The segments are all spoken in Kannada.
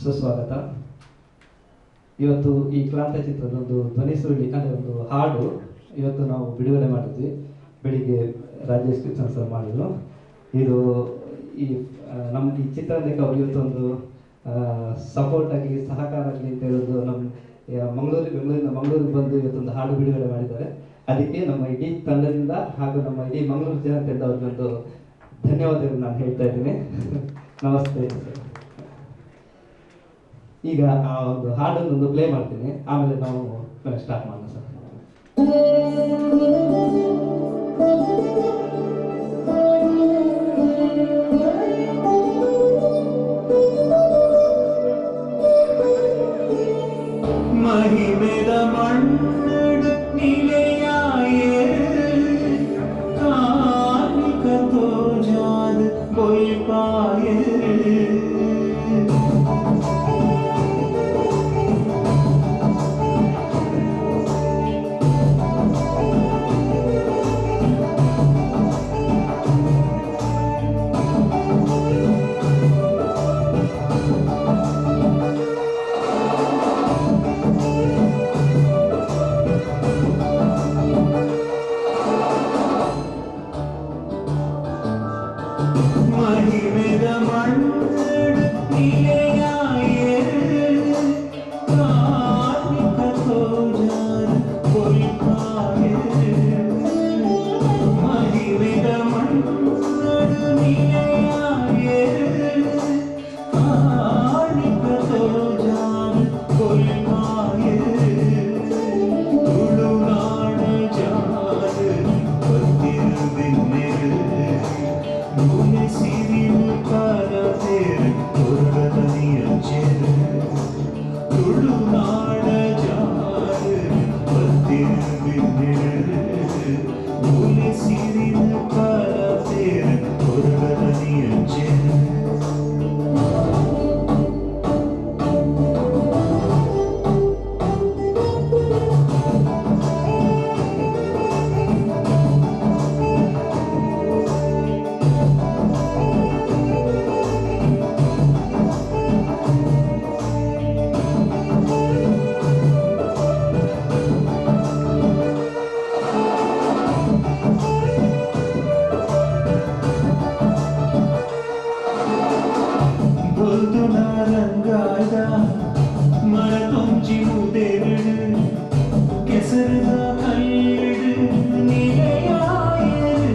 ಸುಸ್ವಾಗತ ಇವತ್ತು ಈ ಕ್ರಾಂತ ಚಿತ್ರದ ಒಂದು ಧ್ವನಿ ಸುರುಳಿ ಅಂದರೆ ಒಂದು ಹಾಡು ಇವತ್ತು ನಾವು ಬಿಡುಗಡೆ ಮಾಡಿದ್ವಿ ಬೆಳಿಗ್ಗೆ ರಾಜೇಶ್ ಕೃಷ್ಣ ಸರ್ ಮಾಡಿದ್ರು ಇದು ಈ ಆ, ನಮ್ಮ ಈ ಚಿತ್ರರಂಗಕ್ಕೆ ಅವ್ರು ಇವತ್ತೊಂದು ಸಪೋರ್ಟ್ ಆಗಿ ಸಹಕಾರ ಆಗಲಿ ಅಂತ ಹೇಳೋದು ನಮ್ಮ ಮಂಗಳೂರಿಗೆ ಬೆಂಗಳೂರಿಂದ ಮಂಗಳೂರಿಗೆ ಬಂದು ಇವತ್ತೊಂದು ಹಾಡು ಬಿಡುಗಡೆ ಮಾಡಿದ್ದಾರೆ ಅದಕ್ಕೆ ನಮ್ಮ ಇಡೀ ತಂಡದಿಂದ ಹಾಗೂ ನಮ್ಮ ಇಡೀ ಮಂಗಳೂರು ಜನತೆಯಿಂದ ಅವ್ರಿಗೊಂದು ಧನ್ಯವಾದಗಳು ನಾನು ಹೇಳ್ತಾ ಇದ್ದೀನಿ ನಮಸ್ತೆ ಈಗ ಆ ಒಂದು ಹಾಡನ್ನು ಒಂದು ಪ್ಲೇ ಮಾಡ್ತೀನಿ ಆಮೇಲೆ ನಾವು ಸ್ಟಾರ್ಟ್ ಮಾಡೋಣ ಸರ್ മഹിമത മണ്ണട് നിലയായേ കാലിക തോജാത് പോയി പായേ മഹിമത മണ്ണട് നിലയായേ കാലിക തോജാത് പോയി പായേ മഹിമത മണ്ണട് നിലയായേ കാലിക തോജാത് പോയി പായേ തുളുനാട് ജാത് പത്തിരുവിന്നിര് മൂന്ന് സിരിൽ പരതേർ തുറകതനിയച്ചേര് തുളുനാട് ജാത് പത്തിരുവിന്നിര് മൂന്ന് സിരിൽ പരതേർ തുറകതനിയച്ചേര് ಬೊಲ್ದುನ ರಂಗಾದ ಮರ ತುಂಚಿ ಮುದೆರಡು ಕೆಸರದ ಕಲ್ಲಿಡು ನಿಲೆಯಾಯರು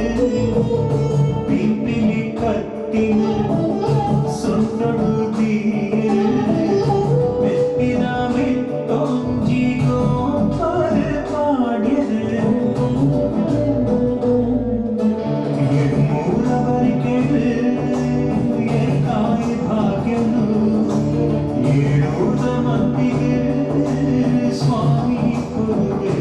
ಪಿಂಪಿಲಿ ಕತ್ತಿನ ಸೊನ್ನಡು ತೀರು ಮೆತ್ತಿನ ಮೆತ್ತೊಂಜಿ ಗೋಪರ ಪಾಡ್ಯರು ಮೂರವರಿಕೆಡು ಏಕಾಯಿ ಭಾಗ್ಯನು ಏಳೂದ ಮಂದಿಗೆ ಸ್ವಾಮಿ ಕೊಡುಗೆ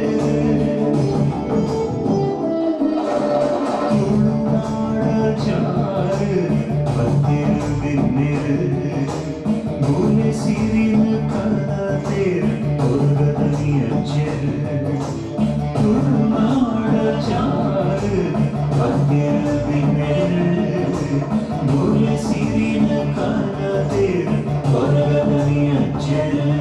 ತುಳುನಾಡ ಚಾರು ಪತ್ತಿರುವಿನ್ನಿರು ಮೂಲೆ ಸಿರಿನ ಕನತೇರು ಕೊರ್ಗದನಿಯಚ್ಚರು ತುಳುನಾಡ ಚಾರು ಪತ್ತಿರುವಿನ್ನಿರು ಮೂಲೆ ಸಿರಿನ ಕನತೇರು ಕೊರ್ಗದನಿಯಚ್ಚರು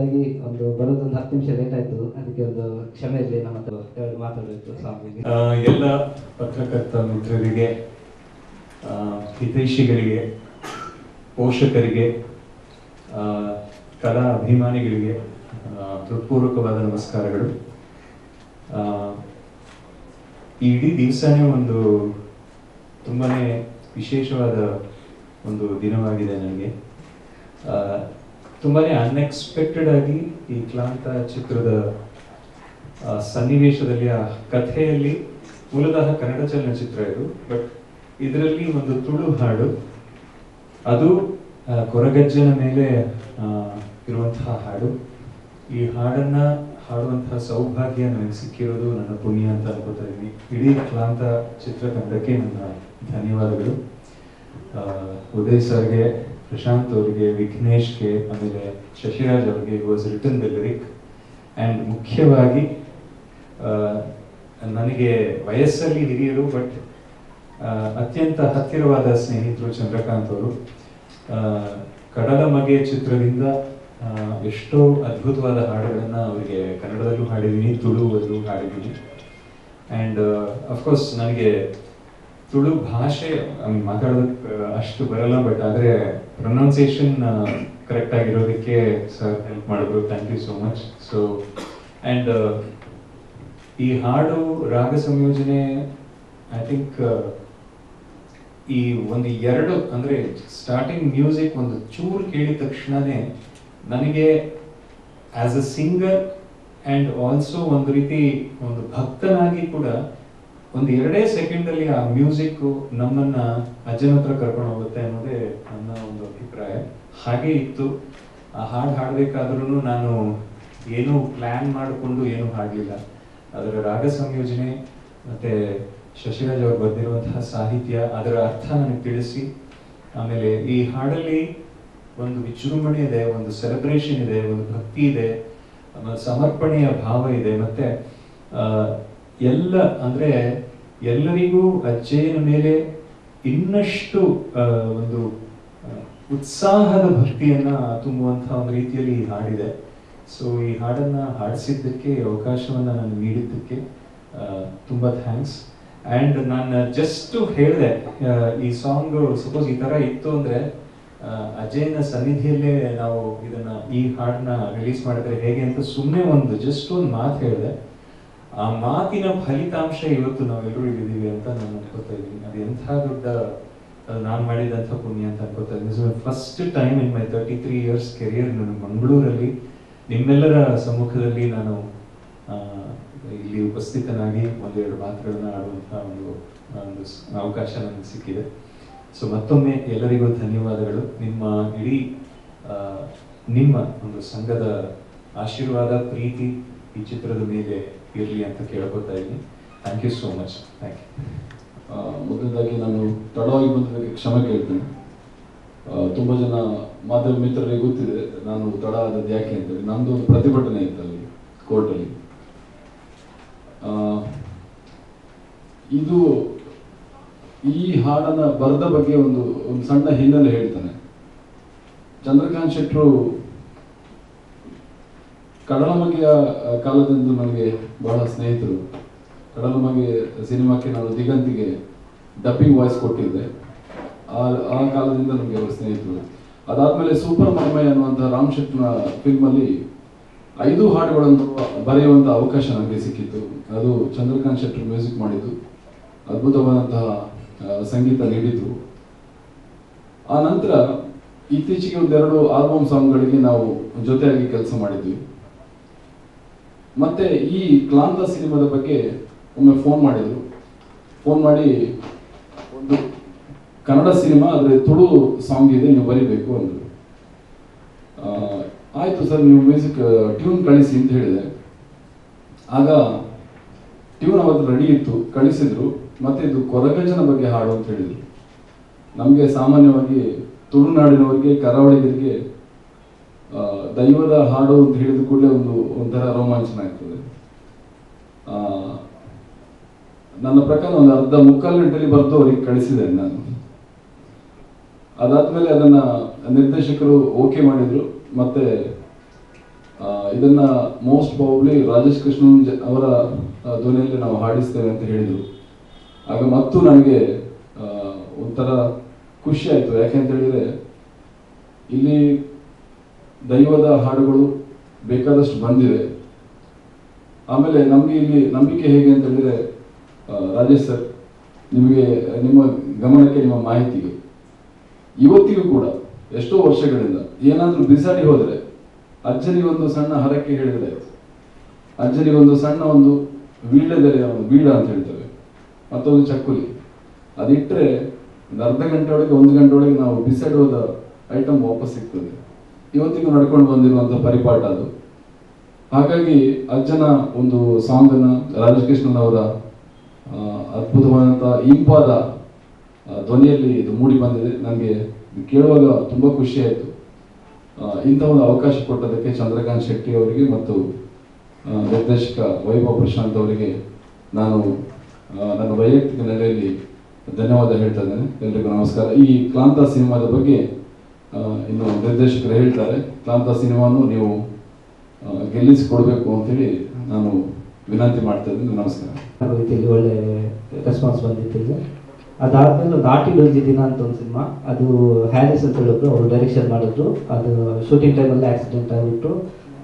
ಮೊದಲನೇದಾಗಿ ಒಂದು ಬರೋದೊಂದು ಹತ್ತು ನಿಮಿಷ ಲೇಟ್ ಆಯಿತು ಅದಕ್ಕೆ ಒಂದು ಕ್ಷಮೆ ಇರಲಿ ನಮ್ಮ ಹತ್ರ ಎರಡು ಮಾತಾಡಬೇಕು ಸ್ವಾಮಿಗೆ ಆ, ಎಲ್ಲ ಪತ್ರಕರ್ತ ಮಿತ್ರರಿಗೆ ಆ, ಹಿತೈಷಿಗಳಿಗೆ ಪೋಷಕರಿಗೆ ಆ, ಕಲಾ ಅಭಿಮಾನಿಗಳಿಗೆ ಆ, ಹೃತ್ಪೂರ್ವಕವಾದ ನಮಸ್ಕಾರಗಳು ಆ, ಈ ಇಡೀ ದಿವಸನೇ ಒಂದು ತುಂಬಾನೇ ವಿಶೇಷವಾದ ಒಂದು ದಿನವಾಗಿದೆ ನನಗೆ ಆ, ತುಂಬಾನೇ ಅನ್ಎಕ್ಸ್ಪೆಕ್ಟೆಡ್ ಆಗಿ ಈ ಕ್ಲಾಂತ ಚಿತ್ರದ ಆ ಸನ್ನಿವೇಶದಲ್ಲಿ ಆ ಕಥೆಯಲ್ಲಿ ಮೂಲತಃ ಕನ್ನಡ ಚಲನಚಿತ್ರ ಇದು ಬಟ್ ಇದರಲ್ಲಿ ಒಂದು ತುಳು ಹಾಡು ಅದು ಆ, ಕೊರಗಜ್ಜನ ಮೇಲೆ ಆ, ಇರುವಂತಹ ಹಾಡು ಈ ಹಾಡನ್ನ ಹಾಡುವಂತಹ ಸೌಭಾಗ್ಯ ನನಗೆ ಸಿಕ್ಕಿರೋದು ನನ್ನ ಪುಣ್ಯ ಅಂತ ಅನ್ಕೋತಾ ಇದ್ದೀನಿ ಇಡೀ ಕ್ಲಾಂತ ಚಿತ್ರತಂಡಕ್ಕೆ ನನ್ನ ಧನ್ಯವಾದಗಳು ಆ, ಉದಯ್ ಸರ್ಗೆ ಪ್ರಶಾಂತ್ ಅವರಿಗೆ ವಿಘ್ನೇಶ್ಗೆ ಆಮೇಲೆ ಶಶಿರಾಜ್ ಅವರಿಗೆ was written the lyric and ಮುಖ್ಯವಾಗಿ ಆ, ನನಗೆ ವಯಸ್ಸಲ್ಲಿ ಹಿರಿಯರು ಬಟ್ ಅತ್ಯಂತ ಹತ್ತಿರವಾದ ಸ್ನೇಹಿತರು ಚಂದ್ರಕಾಂತ್ ಅವರು ಆ, ಕಡಲ ಮಗೆ ಚಿತ್ರದಿಂದ ಆ, ಎಷ್ಟೋ ಅದ್ಭುತವಾದ ಹಾಡುಗಳನ್ನ ಅವರಿಗೆ ಕನ್ನಡದಲ್ಲೂ ಹಾಡಿದ್ದೀನಿ ತುಳುವಲ್ಲೂ ಹಾಡಿದ್ದೀನಿ ಆ್ಯಂಡ್ ಅಫ್ಕೋರ್ಸ್ ನನಗೆ ತುಳು ಭಾಷೆ I mean, ಮಾತಾಡೋದಕ್ಕೆ ಅಷ್ಟು ಬರಲ್ಲ ಬಟ್ ಆದರೆ ಪ್ರೊನೌನ್ಸಿಯೇಷನ್ ಕರೆಕ್ಟ್ ಆಗಿರೋದಕ್ಕೆ ಸರ್ ಹೆಲ್ಪ್ ಮಾಡಿದ್ರು thank you so much so and ಈ ಹಾಡು ರಾಗ ಸಂಯೋಜನೆ ಐ ಥಿಂಕ್ ಈ ಒಂದು ಎರಡು ಅಂದ್ರೆ ಸ್ಟಾರ್ಟಿಂಗ್ ಮ್ಯೂಸಿಕ್ ಒಂದು ಚೂರು ಕೇಳಿದ ತಕ್ಷಣನೇ ನನಗೆ as a singer and also ಒಂದು ರೀತಿ ಒಂದು ಭಕ್ತನಾಗಿ ಕೂಡ ಒಂದು ಎರಡೇ ಸೆಕೆಂಡ್ ಅಲ್ಲಿ ಆ ಮ್ಯೂಸಿಕ್ ನಮ್ಮನ್ನ ಅಜ್ಜನ ಹತ್ರ ಕರ್ಕೊಂಡು ಹೋಗುತ್ತೆ ಅನ್ನೋದೇ ನನ್ನ ಒಂದು ಅಭಿಪ್ರಾಯ ಹಾಗೆ ಇತ್ತು ಆ ಹಾಡು ಹಾಡ್ಬೇಕಾದ್ರೂ ನಾನು ಏನೂ ಪ್ಲಾನ್ ಮಾಡಿಕೊಂಡು ಏನು ಹಾಡಲಿಲ್ಲ ಅದರ ರಾಗ ಸಂಯೋಜನೆ ಮತ್ತೆ ಶಶಿರಾಜ್ ಅವರು ಬರೆದಿರುವಂತಹ ಸಾಹಿತ್ಯ ಅದರ ಅರ್ಥ ನನಗೆ ತಿಳಿಸಿ ಆಮೇಲೆ ಈ ಹಾಡಲ್ಲಿ ಒಂದು ವಿಜೃಂಭಣೆ ಇದೆ ಒಂದು ಸೆಲೆಬ್ರೇಷನ್ ಇದೆ ಒಂದು ಭಕ್ತಿ ಇದೆ ಆಮೇಲೆ ಸಮರ್ಪಣೆಯ ಭಾವ ಇದೆ ಮತ್ತೆ ಆ, ಎಲ್ಲ ಅಂದ್ರೆ ಎಲ್ಲರಿಗೂ ಅಜ್ಜಯ್ಯನ ಮೇಲೆ ಇನ್ನಷ್ಟು ಆ, ಒಂದು ಆ, ಉತ್ಸಾಹದ ಭಕ್ತಿಯನ್ನ ತುಂಬುವಂತಹ ಒಂದು ರೀತಿಯಲ್ಲಿ ಈ ಹಾಡಿದೆ ಸೊ ಈ ಹಾಡನ್ನ ಹಾಡಿಸಿದ್ದಕ್ಕೆ ಅವಕಾಶವನ್ನ ನಾನು ನೀಡಿದ್ದಕ್ಕೆ ಆ, ತುಂಬಾ ಥ್ಯಾಂಕ್ಸ್ ಅಂಡ್ ನಾನು ಜಸ್ಟ್ ಹೇಳಿದೆ ಈ ಸಾಂಗ್ ಸಪೋಸ್ ಈ ತರ ಇತ್ತು ಅಂದ್ರೆ ಆ, ಅಜಯ್ನ ಸನ್ನಿಧಿಯಲ್ಲೇ ನಾವು ಇದನ್ನ ಈ ಹಾಡನ್ನ ರಿಲೀಸ್ ಮಾಡಿದ್ರೆ ಹೇಗೆ ಅಂತ ಸುಮ್ಮನೆ ಒಂದು ಜಸ್ಟ್ ಒಂದು ಮಾತು ಹೇಳಿದೆ ಆ ಮಾತಿನ ಫಲಿತಾಂಶ ಇವತ್ತು ನಾವೆಲ್ಲರೂ ಇಲ್ಲಿದ್ದೀವಿ ಅಂತ ನಾನು ಅನ್ಕೋತಾ ಇದ್ದೀನಿ ಅದು ಎಂಥ ದೊಡ್ಡ ಅದು ನಾನು ಮಾಡಿದಂಥ ಪುಣ್ಯ ಅಂತ ಅನ್ಕೋತಾ ಇದ್ದೀನಿ first time in my thirty three years career ನಾನು ಮಂಗಳೂರಲ್ಲಿ ನಿಮ್ಮೆಲ್ಲರ ಸಮ್ಮುಖದಲ್ಲಿ ನಾನು ಆ, ಇಲ್ಲಿ ಉಪಸ್ಥಿತನಾಗಿ ಒಂದೆರಡು ಮಾತುಗಳನ್ನ ಆಡುವಂತಹ ಒಂದು ಒಂದು ಸ್- ಅವಕಾಶ ನನಗೆ ಸಿಕ್ಕಿದೆ ಸೊ ಮತ್ತೊಮ್ಮೆ ಎಲ್ಲರಿಗೂ ಧನ್ಯವಾದಗಳು ನಿಮ್ಮ ಇಡೀ ಆ, ನಿಮ್ಮ ಒಂದು ಸಂಘದ ಆಶೀರ್ವಾದ ಪ್ರೀತಿ ಈ ಚಿತ್ರದ ಮೇಲೆ ಇರಲಿ ಅಂತ ಕೇಳ್ಕೊತಾ ಇದ್ದೀನಿ thank you so much thank you ಆ, ಮೊದಲನೇದಾಗಿ ನಾನು ತಡವಾಗಿ ಬಂದಿದ್ದಕ್ಕೆ ಕ್ಷಮೆ ಕೇಳ್ತೇನೆ ಆ, ತುಂಬ ಜನ ಮಾಧ್ಯಮ ಮಿತ್ರರಿಗೆ ಗೊತ್ತಿದೆ ನಾನು ತಡ ಆದದ್ದು ಯಾಕೆ ಅಂತೇಳಿ ನಮ್ಮದು ಒಂದು ಪ್ರತಿಭಟನೆ ಇತ್ತು ಅಲ್ಲಿ ಕೋರ್ಟಲ್ಲಿ ಆ, ಇದು ಈ ಹಾಡನ್ನ ಬರೆದ ಬಗ್ಗೆ ಒಂದು ಒಂದು ಸಣ್ಣ ಹಿನ್ನೆಲೆ ಹೇಳ್ತಾನೆ ಚಂದ್ರಕಾಂತ್ ಶೆಟ್ರು ಕಡಲಮಗೆಯ ಕಾಲದಿಂದ ನನಗೆ ಬಹಳ ಸ್ನೇಹಿತರು ಕಡಲಮಗೆ ಸಿನಿಮಾಕ್ಕೆ ನಾನು ದಿಗಂತಿಗೆ ಡಬ್ಬಿಂಗ್ ವಾಯ್ಸ್ ಕೊಟ್ಟಿದ್ದೆ ಆ ಆ ಕಾಲದಿಂದ ನಮಗೆ ಅವರು ಸ್ನೇಹಿತರು ಅದಾದ್ಮೇಲೆ ಸೂಪರ್ ಮರ್ಮೈ ಅನ್ನುವಂತಹ ರಾಮ್ ಶೆಟ್ನ ಫಿಲ್ಮಲ್ಲಿ ಐದು ಹಾಡುಗಳನ್ನು ಬರೆಯುವಂಥ ಅವಕಾಶ ನನಗೆ ಸಿಕ್ಕಿತ್ತು ಅದು ಚಂದ್ರಕಾಂತ್ ಶೆಟ್ರು ಮ್ಯೂಸಿಕ್ ಮಾಡಿದ್ದು ಅದ್ಭುತವಾದಂತಹ ಆ, ಸಂಗೀತ ನೀಡಿದ್ರು ಆ ನಂತರ ಇತ್ತೀಚೆಗೆ ಒಂದೆರಡು ಆಲ್ಬಮ್ ಸಾಂಗ್ಗಳಿಗೆ ನಾವು ಜೊತೆಯಾಗಿ ಕೆಲಸ ಮಾಡಿದ್ವಿ ಮತ್ತೆ ಈ ಕ್ಲಾಂತ ಸಿನಿಮಾದ ಬಗ್ಗೆ ಒಮ್ಮೆ ಫೋನ್ ಮಾಡಿದ್ರು ಫೋನ್ ಮಾಡಿ ಒಂದು ಕನ್ನಡ ಸಿನಿಮಾ ಆದರೆ ತುಳು ಸಾಂಗ್ ಇದೆ ನೀವು ಬರಿಬೇಕು ಅಂದರು ಆ, ಆಯ್ತು ಸರ್ ನೀವು ಮ್ಯೂಸಿಕ್ ಟ್ಯೂನ್ ಕಳಿಸಿ ಅಂತ ಹೇಳಿದೆ ಆಗ ಟ್ಯೂನ್ ಅವತ್ತು ರೆಡಿ ಇತ್ತು ಕಳಿಸಿದ್ರು ಮತ್ತೆ ಇದು ಕೊರಗಜ್ಜನ ಬಗ್ಗೆ ಹಾಡು ಅಂತ ಹೇಳಿದ್ರು ನಮಗೆ ಸಾಮಾನ್ಯವಾಗಿ ತುಳುನಾಡಿನವರಿಗೆ ಕರಾವಳಿಗರಿಗೆ ಆ, ದೈವದ ಹಾಡು ಅಂತ ಹೇಳಿದ ಕೂಡಲೇ ಒಂದು ಒಂಥರ ರೋಮಾಂಚನ ಆಗ್ತದೆ ಆ, ನನ್ನ ಪ್ರಕಾರ ಒಂದು ಅರ್ಧ ಮುಕ್ಕಾಲು ಗಂಟೆಯಲ್ಲಿ ಬರೆದು ಅವರಿಗೆ ಕಳಿಸಿದ್ದೇನೆ ನಾನು ಅದಾದ್ಮೇಲೆ ಅದನ್ನ ನಿರ್ದೇಶಕರು ಓಕೆ ಮಾಡಿದ್ರು ಮತ್ತೆ ಇದನ್ನ ಮೋಸ್ಟ್ ಪ್ರಾಬಬ್ಲಿ ರಾಜೇಶ್ ಕೃಷ್ಣನ್ ಜ- ಅವರ ಆ, ಧ್ವನಿಯಲ್ಲಿ ನಾವು ಹಾಡಿಸ್ತೇವೆ ಅಂತ ಹೇಳಿದರು ಆಗ ಮತ್ತು ನನಗೆ ಆ, ಒಂಥರ ಖುಷಿ ಆಯಿತು ಯಾಕೆಂತ ಹೇಳಿದರೆ ಇಲ್ಲಿ ದೈವದ ಹಾಡುಗಳು ಬೇಕಾದಷ್ಟು ಬಂದಿವೆ ಆಮೇಲೆ ನಮಗೆ ಇಲ್ಲಿ ನಂಬಿಕೆ ಹೇಗೆ ಅಂತ ಹೇಳಿದ್ರೆ ಆ, ರಾಜೇಶ್ ಸರ್ ನಿಮಗೆ ನಿಮ್ಮ ಗಮನಕ್ಕೆ ನಿಮ್ಮ ಮಾಹಿತಿಗೆ ಇವತ್ತಿಗೂ ಕೂಡ ಎಷ್ಟೋ ವರ್ಷಗಳಿಂದ ಏನಾದ್ರೂ ಬಿಸಾಡಿ ಹೋದ್ರೆ ಅಜ್ಜನಿಗೆ ಒಂದು ಸಣ್ಣ ಹರಕೆ ಹೇಳಿದ್ರೆ ಆಯ್ತು ಅಜ್ಜನಿಗೆ ಒಂದು ಸಣ್ಣ ಒಂದು ವೀಳ್ಯದೆಲೆ ಒಂದು ಬೀಡ ಅಂತ ಹೇಳ್ತೇವೆ ಮತ್ತೊಂದು ಚಕ್ಕುಲಿ ಅದಿಟ್ರೆ ಒಂದು ಅರ್ಧ ಗಂಟೆ ಒಳಗೆ ಒಂದು ಗಂಟೆ ಒಳಗೆ ನಾವು ಬಿಸಾಡಿ ಹೋದ ಐಟಮ್ ವಾಪಸ್ ಸಿಗ್ತದೆ ಇವತ್ತಿಗೂ ನಡ್ಕೊಂಡು ಬಂದಿರುವಂತ ಪರಿಪಾಠ ಅದು ಹಾಗಾಗಿ ಅಜ್ಜನ ಒಂದು ಸಾಂಗ್ ಅನ್ನ ರಾಜೇಶ್ ಕೃಷ್ಣನ್ ಅವರ ಆ, ಅದ್ಭುತವಾದಂತಹ ಇಂಪಾದ ಆ, ಧ್ವನಿಯಲ್ಲಿ ಇದು ಮೂಡಿ ಬಂದಿದೆ ನನಗೆ ಇದು ಕೇಳುವಾಗ ತುಂಬಾ ಖುಷಿ ಆಯಿತು ಇಂಥ ಒಂದು ಅವಕಾಶ ಕೊಟ್ಟದಕ್ಕೆ ಚಂದ್ರಕಾಂತ್ ಶೆಟ್ಟಿ ಅವರಿಗೆ ಮತ್ತು ಆ, ನಿರ್ದೇಶಕ ವೈಭವ್ ಪ್ರಶಾಂತ್ ಅವರಿಗೆ ನಾನು ಆ, ನನ್ನ ವೈಯಕ್ತಿಕ ನೆಲೆಯಲ್ಲಿ ಧನ್ಯವಾದ ಹೇಳ್ತಾ ಇದ್ದೇನೆ ಎಲ್ರಿಗೂ ನಮಸ್ಕಾರ ಈ ಕ್ಲಾಂತ ಸಿನಿಮಾದ ಬಗ್ಗೆ ಆ, ಇನ್ನು ನಿರ್ದೇಶಕರು ಹೇಳ್ತಾರೆ ಕ್ಲಾಂತ ಸಿನಿಮಾನು ನೀವು ಆ, ಗೆಲ್ಲಿಸಿಕೊಡ್ಬೇಕು ಅಂತೇಳಿ ನಾನು ವಿನಂತಿ ಮಾಡ್ತಾ ಇದ್ದೀನಿ ನಮಸ್ಕಾರ ಅನ್ನೋ ರೀತಿಯಲ್ಲಿ ಒಳ್ಳೆ ರೆಸ್ಪಾನ್ಸ್ ಬಂದಿತ್ತು ಈಗ ಅದಾದ್ಮೇಲೆ ಒಂದು ಆಟಿ ಡೋಜಿ ದಿನ ಅಂತ ಒಂದು ಸಿನಿಮಾ ಅದು ಹ್ಯಾರಿಸ್ ಅಂತ ಹೇಳಿದ್ರು ಅವರು ಡೈರೆಕ್ಷನ್ ಮಾಡಿದ್ರು ಅದು ಶೂಟಿಂಗ್ ಟೈಮಲ್ಲಿ ಆಕ್ಸಿಡೆಂಟ್ ಆಗಿಬಿಟ್ಟು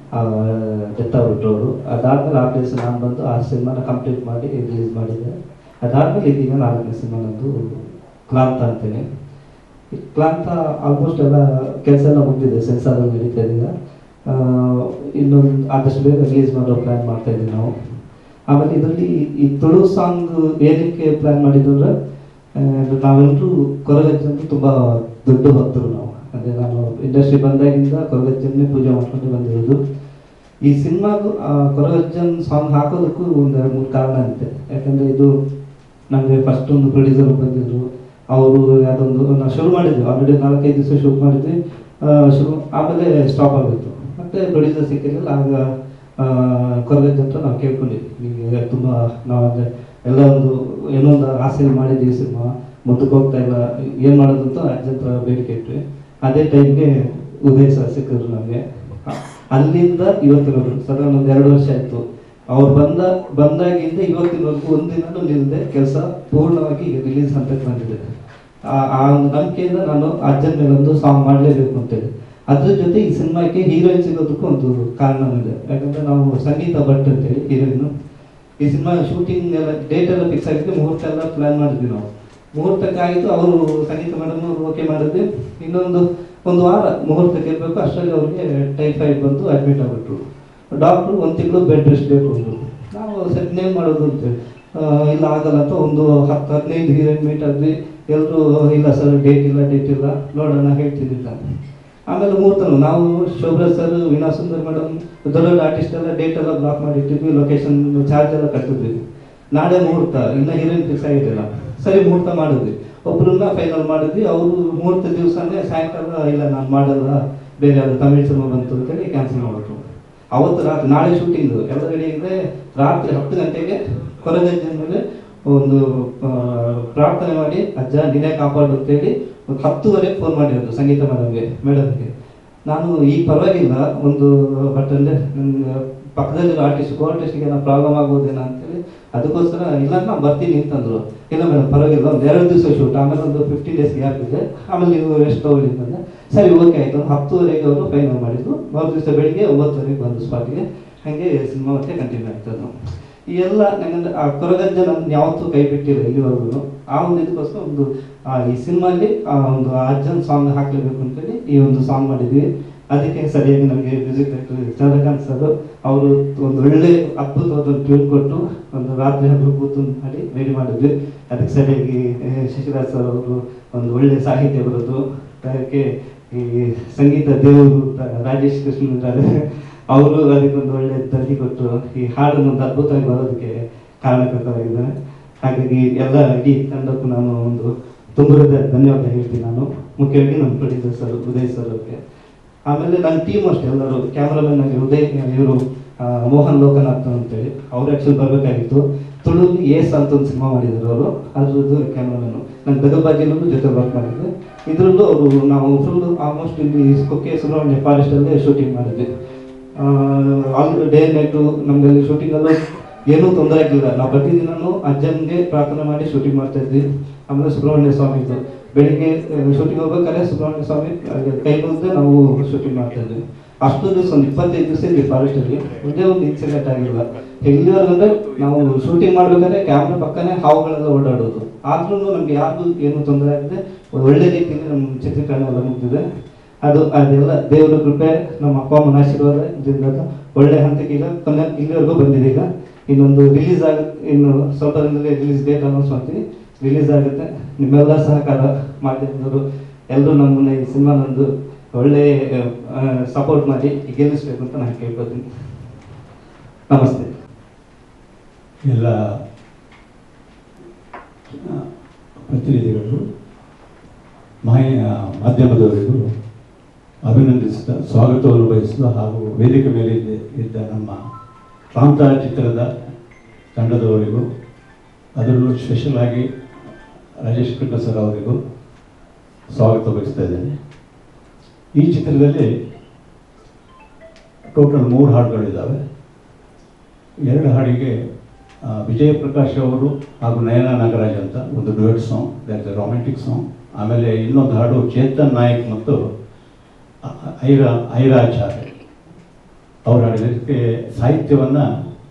ಡೆತ್ ಆಗ್ಬಿಟ್ರು ಅವರು ಅದಾದ್ಮೇಲೆ ಆ ಪ್ಲೇಸ್ ನಾನು ಬಂದು ಆ ಸಿನಿಮಾನ ಕಂಪ್ಲೀಟ್ ಮಾಡಿ ರಿಲೀಸ್ ಮಾಡಿದ್ದೆ ಅದಾದ್ಮೇಲೆ ಇದೀಗ ನಾಲ್ಕನೇ ಸಿನಿಮಾ ನಂದು ಕ್ಲಾಂತ ಅಂತೇಳಿ ಈ ಕ್ಲಾಂತ ಆಲ್ಮೋಸ್ಟ್ ಎಲ್ಲ ಕೆಲಸ ಎಲ್ಲ ಮುಗಿದಿದೆ ಸೆನ್ಸಾರ್ ನಡೀತಾ ಇದೆ ಈಗ ಆ, ಇನ್ನೊಂದು ಆದಷ್ಟು ಬೇಗ ರಿಲೀಸ್ ಮಾಡೋ ಪ್ಲ್ಯಾನ್ ಮಾಡ್ತಾ ಇದ್ದೀವಿ ನಾವು ಆಮೇಲೆ ಇದರಲ್ಲಿ ಈ ತುಳು ಸಾಂಗ್ ಏನಕ್ಕೆ ಪ್ಲಾನ್ ಮಾಡಿದ್ದು ಅಂದ್ರೆ ಆ, ನಾವೆಲ್ಲರೂ ಕೊರಗಜ್ಜಂದು ತುಂಬ ದೊಡ್ಡ ಭಕ್ತರು ನಾವು ಅಂದರೆ ನಾನು ಇಂಡಸ್ಟ್ರಿ ಬಂದಾಗಿಂದ ಕೊರಗಜ್ಜನ್ನೇ ಪೂಜೆ ಮಾಡ್ಕೊಂಡು ಬಂದಿರೋದು ಈ ಸಿನಿಮಾಗೂ ಕೊರಗಜ್ಜನ್ ಸಾಂಗ್ ಹಾಕೋದಕ್ಕೂ ಒಂದು ಎರಡು ಮೂರು ಕಾರಣ ಅಂತೆ ಯಾಕಂದರೆ ಇದು ನಮಗೆ ಫಸ್ಟ್ ಒಂದು ಪ್ರೊಡ್ಯೂಸರ್ ಬಂದಿದ್ರು ಅವರು ಯಾವುದೊಂದು ನಾವು ಶುರು ಮಾಡಿದ್ವಿ ಆಲ್ರೆಡಿ ನಾಲ್ಕೈದು ದಿವಸ ಶೂಟ್ ಮಾಡಿದ್ವಿ ಆ, ಶುರು ಆಮೇಲೆ ಸ್ಟಾಪ್ ಆಗಿತ್ತು ಮತ್ತೆ ಪ್ರೊಡ್ಯೂಸರ್ ಸಿಕ್ಕಿರಲಿಲ್ಲ ಆಗ ಕೊರಗಜ್ಜ ಅಂತ ನಾವು ಕೇಳ್ಕೊಂಡಿದ್ವಿ ಈಗ ತುಂಬ ನಾವು ಅಂದರೆ ಎಲ್ಲ ಒಂದು ಏನೋ ಒಂದು ಆಸೆ ಮಾಡಿದ್ವಿ ಸಿನಿಮಾ ಮುಂದಕ್ಕೆ ಹೋಗ್ತಾ ಇಲ್ಲ ಏನು ಮಾಡೋದು ಅಂತ ಅಜ್ಜಂತ್ರ ಬೇಡಿಕೆ ಇಟ್ವಿ ಅದೇ ಟೈಮ್ಗೆ ಉದಯ್ ಸರ್ ಸಿಕ್ಕಿದ್ರು ನಮಗೆ ಅಲ್ಲಿಂದ ಇವತ್ತಿನವರೆಗೂ ಸದಾ ಒಂದು ಎರಡು ವರ್ಷ ಆಯಿತು ಅವ್ರು ಬಂದ ಬಂದಾಗಿಂದ ಇವತ್ತಿನವರೆಗೂ ಒಂದಿನೂ ನಿಲ್ಲದೆ ಕೆಲಸ ಪೂರ್ಣವಾಗಿ ರಿಲೀಸ್ ಹಂತಕ್ಕೆ ಬಂದಿದೆ ಆ- ಆ ಒಂದು ನಂಬಿಕೆಯಿಂದ ನಾನು ಅಜ್ಜನ ಮೇಲೆ ಒಂದು ಸಾಂಗ್ ಮಾಡಲೇಬೇಕು ಅಂತೇಳಿ ಅದ್ರ ಜೊತೆ ಈ ಸಿನಿಮಾಕ್ಕೆ ಹೀರೋಯಿನ್ ಸಿಗೋದಕ್ಕೂ ಒಂದು ಕಾರಣ ಇದೆ ಯಾಕಂದ್ರೆ ನಾವು ಸಂಗೀತ ಭಟ್ ಅಂತೇಳಿ ಹೀರೋಯಿನ್ ಈ ಸಿನಿಮಾ ಶೂಟಿಂಗ್ ಎಲ್ಲ ಡೇಟ್ ಎಲ್ಲ ಫಿಕ್ಸ್ ಆಗಿದ್ದು ಮುಹೂರ್ತ ಎಲ್ಲ ಪ್ಲಾನ್ ಮಾಡಿದ್ವಿ ನಾವು ಮುಹೂರ್ತಕ್ಕೆ ಆಗಿತ್ತು ಅವರು ಸಂಗೀತ ಮೇಡಮ್ ಅವರು ಓಕೆ ಮಾಡಿದ್ವಿ ಇನ್ನೊಂದು ಒಂದು ವಾರ ಮುಹೂರ್ತಕ್ಕೆ ಇರಬೇಕು ಅಷ್ಟರಲ್ಲಿ ಅವ್ರಿಗೆ ಟೈಫಾಯ್ಡ್ ಬಂದು ಅಡ್ಮಿಟ್ ಆಗ್ಬಿಟ್ರು ಡಾಕ್ಟ್ರು ಒಂದು ತಿಂಗಳು ಬೆಡ್ ರೆಸ್ಟ್ ಬೇಕು ಅಂದ್ರು ನಾವು ಸರಿ ಇನ್ನೇನು ಮಾಡೋದು ಅಂತೇಳಿ ಆ, ಇಲ್ಲ ಆಗಲ್ಲ ಅಂತ ಒಂದು ಹತ್ತು ಹದಿನೈದು ಹೀರೋಯಿನ್ ಮೀಟ್ ಆದ್ವಿ ಎಲ್ಲರೂ ಇಲ್ಲ ಸರ್ ಡೇಟ್ ಇಲ್ಲ ಡೇಟ್ ಇಲ್ಲ ನೋಡೋಣ ಹೇಳ್ತಿದ್ದಿಲ್ಲ ಆಮೇಲೆ ಮುಹೂರ್ತನು ನಾವು ಶೋಭ್ರಾ ಸರ್ ವೀಣಾ ಸುಂದರ್ ಮೇಡಮ್ ದೊಡ್ಡ ದೊಡ್ಡ ಆರ್ಟಿಸ್ಟ್ ಎಲ್ಲ ಡೇಟ್ ಎಲ್ಲ ಬ್ಲಾಕ್ ಮಾಡಿಟ್ಟಿದ್ವಿ ಲೊಕೇಶನ್ ಚಾರ್ಜ್ ಎಲ್ಲ ಕಟ್ಟಿದ್ವಿ ನಾಳೆ ಮುಹೂರ್ತ ಇನ್ನ ಹೀರೋಯಿನ್ ಫಿಕ್ಸ್ ಆಗಿರಲಿಲ್ಲ ಸರಿ ಮುಹೂರ್ತ ಮಾಡಿದ್ವಿ ಒಬ್ರನ್ನ ಫೈನಲ್ ಮಾಡಿದ್ವಿ ಅವರು ಮುಹೂರ್ತ ದಿವಸನೇ ಸಾಯಂಕಾಲ ಇಲ್ಲ ನಾನು ಮಾಡಲ್ಲ ಬೇರೆ ಯಾವ್ದು ತಮಿಳ್ ಸಿನಿಮಾ ಬಂತು ಅಂತೇಳಿ ಕ್ಯಾನ್ಸಲ್ ಮಾಡಿದ್ರು ಅವತ್ತು ರಾತ್ರಿ ನಾಳೆ ಶೂಟಿಂಗ್ ಎಲ್ಲ ರೆಡಿ ಇದೆ ರಾತ್ರಿ ಹತ್ತು ಗಂಟೆಗೆ ಕೊರಗಜ್ಜನ ಮೇಲೆ ಒಂದು ಆ, ಪ್ರಾರ್ಥನೆ ಮಾಡಿ ಅಜ್ಜ ನೀನೇ ಕಾಪಾಡು ಅಂತೇಳಿ ಒಂದು ಹತ್ತುವರೆಗೆ ಫೋನ್ ಮಾಡಿರೋದು ಸಂಗೀತ ಮೇಡಮ್ಗೆ ಮೇಡಮ್ಗೆ ನಾನು ಈ ಪರವಾಗಿಲ್ಲ ಒಂದು ಬಟ್ ಅಂದರೆ ನನ್ನ ಪಕ್ಕದಲ್ಲಿರೋ ಆರ್ಟಿಸ್ಟ್ ಕೋ ಆರ್ಟಿಸ್ಟ್ಗೆ ಏನೋ ಪ್ರಾಬ್ಲಮ್ ಆಗ್ಬೋದೇನೋ ಅಂತೇಳಿ ಅದಕ್ಕೋಸ್ಕರ ಇಲ್ಲ ನಾನು ಬರ್ತೀನಿ ಅಂತಂದ್ರು ಇಲ್ಲ ಮೇಡಮ್ ಪರವಾಗಿಲ್ಲ ಒಂದು ಎರಡು ದಿವಸ ಶೂಟ್ ಆಮೇಲೆ ಒಂದು ಫಿಫ್ಟೀನ್ ಡೇಸ್ ಗ್ಯಾಪ್ ಇದೆ ಆಮೇಲೆ ನೀವು ರೆಸ್ಟ್ ತಗೊಳ್ಳಿ ಅಂತಂದ್ರೆ ಸರಿ ಓಕೆ ಆಯಿತು ಹತ್ತುವರೆಗೆ ಅವರು ಫೈನಲ್ ಮಾಡಿದ್ರು ಮೂರು ದಿವಸ ಬೆಳಿಗ್ಗೆ ಒಂಬತ್ತುವರೆಗೆ ಬಂದು ಸ್ಪಾಟಿಗೆ ಹಾಗೆ ಸಿನಿಮಾ ಮತ್ತೆ ಕಂಟಿನ್ಯೂ ಆಗ್ತದೆ ಈ ಎಲ್ಲ ನಂಗಂದ್ರೆ ಆ ಕೊರಗಜ್ಜ ನನ್ನ ಯಾವತ್ತೂ ಕೈ ಬಿಟ್ಟಿಲ್ಲ ಇಲ್ಲಿವರೆಗೂ ಆ ಒಂದು ಇದಕ್ಕೋಸ್ಕರ ಒಂದು ಆ ಈ ಸಿನಿಮಾಲಿ ಆ ಒಂದು ಆ ಅಜ್ಜನ ಸಾಂಗ್ ಹಾಕ್ಲೇಬೇಕು ಅಂತೇಳಿ ಈ ಒಂದು ಸಾಂಗ್ ಮಾಡಿದ್ವಿ ಅದಕ್ಕೆ ಸರಿಯಾಗಿ ನಮಗೆ ಮ್ಯೂಸಿಕ್ ಡೈರೆಕ್ಟರ್ ಚಂದ್ರಕಾಂತ್ ಸರ್ ಅವರು ಒಂದು ಒಳ್ಳೆ ಅದ್ಭುತವಾದ ಒಂದು ಟ್ಯೂನ್ ಕೊಟ್ಟು ಒಂದು ರಾತ್ರಿ ಹಬ್ಬ ಕೂತು ಮಾಡಿ ರೆಡಿ ಮಾಡಿದ್ವಿ ಅದಕ್ಕೆ ಸರಿಯಾಗಿ ಆ, ಶಶಿರಾಜ್ ಸರ್ ಅವರು ಒಂದು ಒಳ್ಳೆ ಸಾಹಿತ್ಯ ಬರೋದು ಅದಕ್ಕೆ ಈ ಸಂಗೀತ ದೇವರು ಅಂತ ರಾಜೇಶ್ ಕೃಷ್ಣ ಇದ್ದಾರೆ ಅವರು ಅದಕ್ಕೊಂದು ಒಳ್ಳೆ ದರ್ಜಿ ಕೊಟ್ಟು ಈ ಹಾಡನ್ನು ಒಂದು ಅದ್ಭುತವಾಗಿ ಬರೋದಕ್ಕೆ ಕಾರಣಕರ್ತರಾಗಿದ್ದಾರೆ ಹಾಗಾಗಿ ಎಲ್ಲ ಇಡೀ ತಂಡಕ್ಕೂ ನಾನು ಒಂದು ತುಂಬರದ ಧನ್ಯವಾದ ಹೇಳ್ತೀನಿ ನಾನು ಮುಖ್ಯವಾಗಿ ನಮ್ಮ ಪ್ರೊಡ್ಯೂಸರ್ ಸರ್ ಉದಯ್ ಸರ್ ಅವ್ರಿಗೆ ಆಮೇಲೆ ನನ್ನ ಟೀಮ್ ಅಷ್ಟೇ ಎಲ್ಲರೂ ಕ್ಯಾಮ್ರಾಮನ್ ಆಗಿ ಉದಯ್ ಇವರು ಮೋಹನ್ ಲೋಕನಾಥ್ ಅಂತೇಳಿ ಅವ್ರು ಆ್ಯಕ್ಚುಲಿ ಬರಬೇಕಾಗಿತ್ತು ತುಳುಲಿ ಏಸ್ ಅಂತ ಒಂದು ಸಿನಿಮಾ ಮಾಡಿದ್ರು ಅವರು ಅದ್ರದ್ದು ಕ್ಯಾಮ್ರಾಮನ್ನು ನಾನು ಗದಗಬಾಜಿಲೂ ಜೊತೆ ವರ್ಕ್ ಮಾಡಿದ್ದೆ ಇದರಲ್ಲೂ ಅವರು ನಾವು ಫುಲ್ ಆಲ್ಮೋಸ್ಟ್ ಇಲ್ಲಿ ಕುಕ್ಕೆ ಸುಬ್ರಹ್ಮಣ್ಯ ಫಾರೆಸ್ಟಲ್ಲೇ ಶೂಟಿಂಗ್ ಮಾಡಿದ್ವಿ ಆಲ್ ಡೇ ನೈಟು ನಮ್ಗೆ ಶೂಟಿಂಗಲ್ಲೂ ಏನೂ ತೊಂದರೆ ಆಗಿಲ್ಲ ನಾವು ಪ್ರತಿದಿನನೂ ಅಜ್ಜನ್ಗೆ ಪ್ರಾರ್ಥನೆ ಮಾಡಿ ಶೂಟಿಂಗ್ ಮಾಡ್ತಾ ಇದ್ವಿ ಆಮೇಲೆ ಸುಬ್ರಹ್ಮಣ್ಯ ಸ್ವಾಮಿದು ಬೆಳಿಗ್ಗೆ ಶೂಟಿಂಗ್ ಹೋಗ್ಬೇಕಾದ್ರೆ ಸುಬ್ರಹ್ಮಣ್ಯ ಸ್ವಾಮಿ ಹಾಗೆ ಕೈ ಮುಗಿದು ನಾವು ಶೂಟಿಂಗ್ ಮಾಡ್ತಾ ಇದ್ವಿ ಅಷ್ಟು ದಿವಸ ಒಂದು ಇಪ್ಪತ್ತೈದು ದಿವಸ ಇದ್ವಿ ಫಾರೆಸ್ಟಲ್ಲಿ ಒಂದೇ ಒಂದು ಇನ್ಸಿಡೆಂಟ್ ಆಗಿಲ್ಲ ಎಲ್ಲಿವರೆಗೂ ಅಂದ್ರೆ ನಾವು ಶೂಟಿಂಗ್ ಮಾಡ್ಬೇಕಾದ್ರೆ ಕ್ಯಾಮ್ರಾ ಪಕ್ಕನೇ ಹಾವುಗಳೆಲ್ಲ ಓಡಾಡೋದು ಆದ್ರೂ ನಮ್ಗೆ ಯಾರಿಗೂ ಏನು ತೊಂದರೆ ಆಗದೆ ಒಳ್ಳೆ ರೀತಿಯಲ್ಲಿ ನಮ್ಮ ಚಿತ್ರೀಕರಣ ಎಲ್ಲ ಮುಗ್ದಿದೆ ಅದು ಅದೆಲ್ಲ ದೇವರ ಕೃಪೆ ನಮ್ಮ ಅಪ್ಪ ಅಮ್ಮನ ಆಶೀರ್ವಾದ ಇದರಿಂದ ಒಳ್ಳೆ ಹಂತಕ್ಕೆ ಈಗ ಕೊನೆ ಇಲ್ಲಿವರೆಗೂ ಬಂದಿದೆ ಈಗ ಇನ್ನೊಂದು ರಿಲೀಸ್ ಆಗ ಇನ್ನು ಸ್ವಲ್ಪ ದಿನದಲ್ಲಿ ರಿಲೀಸ್ ಡೇಟ್ ಅನೌನ್ಸ್ ಮಾಡ್ತೀವಿ ರಿಲೀಸ್ ಆಗುತ್ತೆ ನಿಮ್ಮೆಲ್ಲ ಸಹಕಾರ ಮಾಧ್ಯಮದವರು ಎಲ್ಲರೂ ನಮ್ಮನ್ನ ಈ ಸಿನಿಮಾನೊಂದು ಒಳ್ಳೆ ಸಪೋರ್ಟ್ ಮಾಡಿ ಗೆಲ್ಲಿಸ್ಬೇಕು ಅಂತ ನಾನು ಕೇಳ್ಕೊತೀನಿ ನಮಸ್ತೆ ಎಲ್ಲ ಆ, ಪ್ರತಿನಿಧಿಗಳು ಮಾಯ ಮಾಧ್ಯಮದವರಿಗೂ ಅಭಿನಂದಿಸುತ್ತಾ ಸ್ವಾಗತವನ್ನು ಬಯಸುತ್ತಾ ಹಾಗೂ ವೇದಿಕೆ ಮೇಲೆ ಇದ್ದ- ಇದ್ದ ನಮ್ಮ ಪ್ರಾಂತ ಚಿತ್ರದ ತಂಡದವರಿಗೂ ಅದರಲ್ಲೂ ಸ್ಪೆಷಲ್ ಆಗಿ ರಾಜೇಶ್ ಕೃಷ್ಣ ಸರ್ ಅವರಿಗೂ ಸ್ವಾಗತ ಬಯಸ್ತಾ ಇದ್ದೇನೆ ಈ ಚಿತ್ರದಲ್ಲಿ ಟೋಟಲ್ ಮೂರು ಹಾಡುಗಳಿದ್ದಾವೆ ಎರಡು ಹಾಡಿಗೆ ಆ, ವಿಜಯ ಪ್ರಕಾಶ್ ಅವರು ಹಾಗೂ ನಯನ ನಾಗರಾಜ್ ಅಂತ ಒಂದು duet song that romantic song ಆಮೇಲೆ ಇನ್ನೊಂದು ಹಾಡು ಚೇತನ್ ನಾಯಕ್ ಮತ್ತು ಅ- ಅ- ಐರಾ ಐರಾಚಾರ್ಯ ಅವರು ಹಾಡಿದಕ್ಕೆ ಸಾಹಿತ್ಯವನ್ನು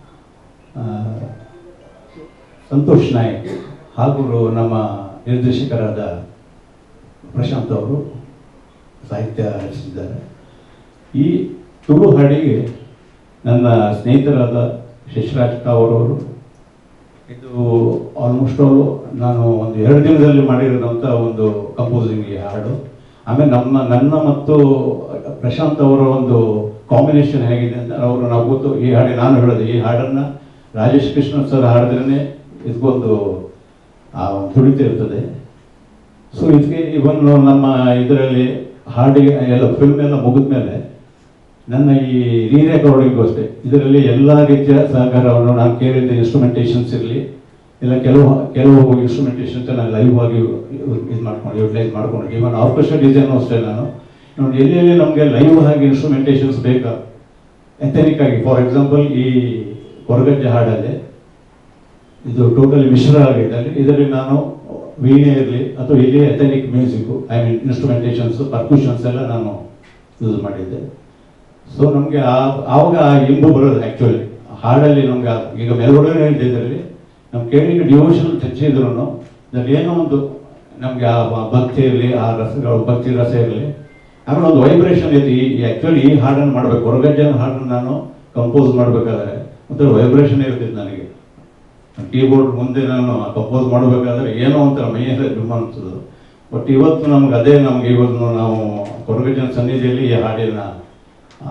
ಸಂತೋಷ್ ನಾಯಕ್ ಹಾಗೂ ನಮ್ಮ ನಿರ್ದೇಶಕರಾದ ಪ್ರಶಾಂತ್ ಅವರು ಸಾಹಿತ್ಯ ರಚಿಸಿದ್ದಾರೆ ಈ ತುಳು ಹಾಡಿಗೆ ನನ್ನ ಸ್ನೇಹಿತರಾದ ಶಶಿರಾಜ್ ಅವರವರು ಇದು ಆಲ್ಮೋಸ್ಟ್ ಆಲ್ ನಾನು ಒಂದು ಎರಡು ದಿನದಲ್ಲಿ ಮಾಡಿರೋದಂಥ ಒಂದು ಕಂಪೋಸಿಂಗ್ ಈ ಹಾಡು ಆಮೇಲೆ ನಮ್ಮ ನನ್ನ ಮತ್ತು ಪ್ರಶಾಂತ್ ಅವರ ಒಂದು ಕಾಂಬಿನೇಷನ್ ಹೇಗಿದೆ ಅಂತ ಅವರು ನಾವು ಗೊತ್ತು ಈ ಹಾಡಿ ನಾನು ಹೇಳಿದೆ ಈ ಹಾಡನ್ನು ರಾಜೇಶ್ ಕೃಷ್ಣ ಸರ್ ಹಾಡಿದ್ರೇ ಇದಕ್ಕೊಂದು ಆ ಒಂದು ತುಡಿತ ಇರ್ತದೆ ಸೊ ಇದಕ್ಕೆ ಇವನ್ ನಮ್ಮ ಇದರಲ್ಲಿ ಹಾಡಿಗೆ ಎಲ್ಲ ಫಿಲ್ಮ್ ಎಲ್ಲ ಮುಗಿದ ಮೇಲೆ ನನ್ನ ಈ ರೀ ರೆಕಾರ್ಡಿಂಗು ಅಷ್ಟೇ ಇದರಲ್ಲಿ ಎಲ್ಲ ರೀತಿಯ ಸಹಕಾರವನ್ನು ನಾನು ಕೇಳಿದ ಇನ್ಸ್ಟ್ರುಮೆಂಟೇಷನ್ಸ್ ಇರಲಿ ಇಲ್ಲ ಕೆಲವು ಕೆಲವು ಇನ್ಸ್ಟ್ರುಮೆಂಟೇಷನ್ಸ್ ನಾನು ಲೈವ್ ಆಗಿ ಇದು ಮಾಡ್ಕೊಂಡು ಯುಟಿಲೈಸ್ ಮಾಡ್ಕೊಂಡು ಇವನ್ ಆರ್ಕೆಸ್ಟ್ರಾ ಡಿಸೈನು ಅಷ್ಟೇ ನಾನು ನೋಡಿ ಎಲ್ಲೆಲ್ಲಿ ನಮಗೆ ಲೈವ್ ಆಗಿ ಇನ್ಸ್ಟ್ರುಮೆಂಟೇಷನ್ಸ್ ಬೇಕಾ ಎಥೆನಿಕ್ ಆಗಿ ಫಾರ್ ಎಕ್ಸಾಂಪಲ್ ಈ ಹೊರಗಜ್ಜೆ ಹಾಡಲ್ಲಿ ಇದು ಟೋಟಲಿ ಮಿಶ್ರ ಆಗಿದೆ ಇದರಲ್ಲಿ ನಾನು ವೀಣೆ ಇರಲಿ ಅಥವಾ ಇಲ್ಲಿ ಎಥೆನಿಕ್ ಮ್ಯೂಸಿಕ್ ಐ ಮೀನ್ ಇನ್ಸ್ಟ್ರುಮೆಂಟೇಷನ್ಸ್ ಪರ್ಕ್ಯೂಷನ್ಸ್ ಎಲ್ಲ ನಾನು ಯೂಸ್ ಮಾಡಿದ್ದೆ ಸೊ ನಮಗೆ ಆವಾಗ ಆ ಇಂಬು ಬರೋದು ಆ್ಯಕ್ಚುಲಿ ಹಾಡಲ್ಲಿ ನಮ್ಗೆ ಆ- ಈಗ ಮೆಲೋಡಿನೇ ಇದೆ ಇದರಲ್ಲಿ ನಮ್ಗೆ ಕೇಳಲಿಕ್ಕೆ ಡಿವೋಷನಲ್ ಟಚ್ ಇದ್ರು ಅದ್ರಲ್ಲಿ ಏನೋ ಒಂದು ನಮಗೆ ಆ ಬ- ಭಕ್ತಿ ಇರಲಿ ಆ ರಸಗಳು ಭಕ್ತಿ ರಸ ಇರಲಿ ಆಮೇಲೆ ಒಂದು ವೈಬ್ರೇಷನ್ ಐತಿ ಈ ಆ್ಯಕ್ಚುಲಿ ಈ ಹಾಡನ್ನು ಮಾಡಬೇಕು ಹೊರಗಜ್ಜನ ಹಾಡನ್ನು ನಾನು ಕಂಪೋಸ್ ಮಾಡಬೇಕಾದ್ರೆ ಒಂಥರ ವೈಬ್ರೇಷನ್ ಇರ್ತಿತ್ತು ನನಗೆ ಕೀಬೋರ್ಡ್ ಮುಂದೆ ನಾನು ಕಂಪೋಸ್ ಮಾಡಬೇಕಾದ್ರೆ ಏನೋ ಒಂಥರ ಮೈಯೆಲ್ಲ ಡಿಮ್ ಅನ್ಸೋದು ಬಟ್ ಇವತ್ತು ನಮ್ಗೆ ಅದೇ ನಮ್ಗೆ ಇವತ್ತು ನಾವು ಕೊರಗಜ್ಜನ ಸನ್ನಿಧಿಯಲ್ಲಿ ಈ ಹಾಡಿನ ಆ,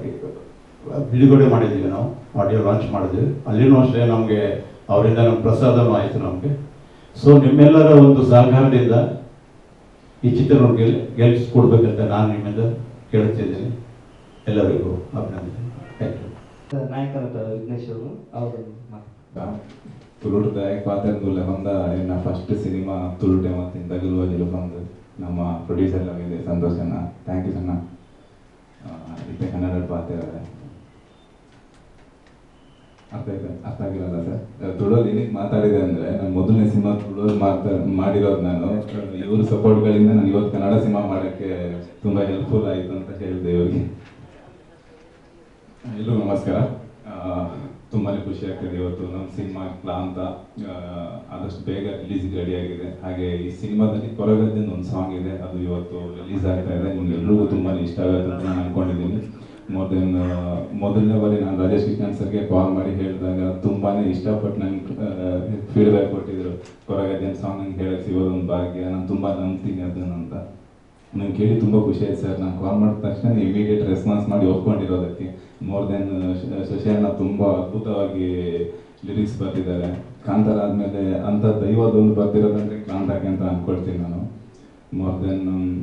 ಬಿಡುಗಡೆ ಮಾಡಿದ್ದೀವಿ ನಾವು ಆಡಿಯೋ ಲಾಂಚ್ ಮಾಡಿದ್ವಿ ಅಲ್ಲಿನೂ ಅಷ್ಟೇ ನಮಗೆ ಅವರಿಂದ ನಮ್ಮ ಪ್ರಸಾದನೂ ಆಯಿತು ನಮಗೆ ಸೊ ನಿಮ್ಮೆಲ್ಲರ ಒಂದು ಸಹಕಾರದಿಂದ ಈ ಚಿತ್ರವನ್ನು ಗೆಲ್ ಗೆಲ್ಲಿಸ್ಕೊಡ್ಬೇಕಂತ ನಾನು ನಿಮ್ಮಿಂದ ಕೇಳ್ತಿದ್ದೀನಿ ಎಲ್ಲರಿಗೂ ಅಭಿನಂದನೆ ಥ್ಯಾಂಕ್ ಯು ನಾಯಕನಟ ವಿಘ್ನೇಶ್ ಅವರು ಅವರು ಮಾತು ತುಳುಟು ದಾಯಕ ಪಾತ್ರದುಲ್ಲ ಬಂದ ಎನ್ನ ಫಸ್ಟ್ ಸಿನಿಮಾ ತುಳುಟೆ ಮತ್ತು ದಗಲು ಅಜಲು ಬಂದು ನಮ್ಮ ಪ್ರೊಡ್ಯೂಸರ್ ಆಗಿದೆ ಸಂತೋಷ್ ಅಣ್ಣ ಥ್ಯಾಂಕ್ ಯು ಅಣ್ಣ ಇತ್ತೆ ಕನ್ನಡ ಪಾತ್ರ ಅರ್ಥ ಆಯ್ತಾ ಅರ್ಥ ಆಗಿರಲ್ಲ ಸರ್ ತುಳೋದು ಏನಕ್ಕೆ ಮಾತಾಡಿದೆ ಅಂದರೆ ನಾನು ಮೊದಲನೇ ಸಿನಿಮಾ ತುಳೋದು ಮಾತಾ ಮಾಡಿರೋದು ನಾನು ಇವ್ರ ಸಪೋರ್ಟ್ಗಳಿಂದ ನಾನು ಇವತ್ತು ಕನ್ನಡ ಸಿನಿಮಾ ಮಾಡೋಕ್ಕೆ ತುಂಬ ಹೆಲ್ಪ್ಫುಲ್ ಆಯಿತು ಅಂತ ಹೇಳಿದೆ ಇವರಿಗೆ ಎಲ್ರಿಗೂ ನಮಸ್ಕಾರ ತುಂಬಾ ಖುಷಿ ಆಗ್ತದೆ ಇವತ್ತು ನಮ್ಮ ಸಿನಿಮಾ ಕ್ಲಾಂತ ಆ, ಆದಷ್ಟು ಬೇಗ ರಿಲೀಸ್ಗೆ ರೆಡಿ ಆಗಿದೆ ಹಾಗೆ ಈ ಸಿನಿಮಾದಲ್ಲಿ ಕೊರಗದ್ದಿಂದ ಒಂದು ಸಾಂಗ್ ಇದೆ ಅದು ಇವತ್ತು ರಿಲೀಸ್ ಆಗ್ತಾ ಇದೆ ನಿಮ್ಗೆ ಎಲ್ರಿಗೂ ತುಂಬಾ ಇಷ್ಟ ಆಗುತ್ತೆ ಅಂತ ನಾನು ಅನ್ಕೊಂಡಿದ್ದೀನಿ ಮೋರ್ ದೆನ್ ಮೊದಲನೇ ಬಾರಿ ನಾನು ರಾಜೇಶ್ ಕಿಶನ್ ಸರ್ಗೆ ಕಾಲ್ ಮಾಡಿ ಹೇಳಿದಾಗ ತುಂಬಾ ಇಷ್ಟಪಟ್ಟು ನಂಗೆ ಫೀಡ್ಬ್ಯಾಕ್ ಕೊಟ್ಟಿದ್ರು ಕೊರಗದ್ದಿನ ಸಾಂಗ್ ನಂಗೆ ಹೇಳಕ್ಕೆ ಸಿಗೋದು ಒಂದು ಭಾಗ್ಯ ನಾನು ತುಂಬ ನಂಬ್ತೀನಿ ಅದನ್ನ ಅಂತ ನಂಗೆ ಕೇಳಿ ತುಂಬ ಖುಷಿ ಆಯ್ತು ಸರ್ ನಾನು ಕಾಲ್ ಮಾಡಿದ ತಕ್ಷಣ ಇಮಿಡಿಯೇಟ್ ರೆಸ್ಪಾನ್ಸ್ ಮಾಡಿ ಒಪ್ಕೊಂಡಿರೋದಕ್ಕೆ ಮೋರ್ ದೆನ್ ಶಶಿಯಣ್ಣ ತುಂಬ ಅದ್ಭುತವಾಗಿ ಲಿರಿಕ್ಸ್ ಬರ್ತಿದ್ದಾರೆ ಕಾಂತಾರ ಆದಮೇಲೆ ಅಂಥ ದೈವದೊಂದು ಬರ್ತಿರೋದಂದ್ರೆ ಕಾಂತಾಕೆ ಅಂತ ಅನ್ಕೊಳ್ತೀನಿ ನಾನು ಮೋರ್ ದೆನ್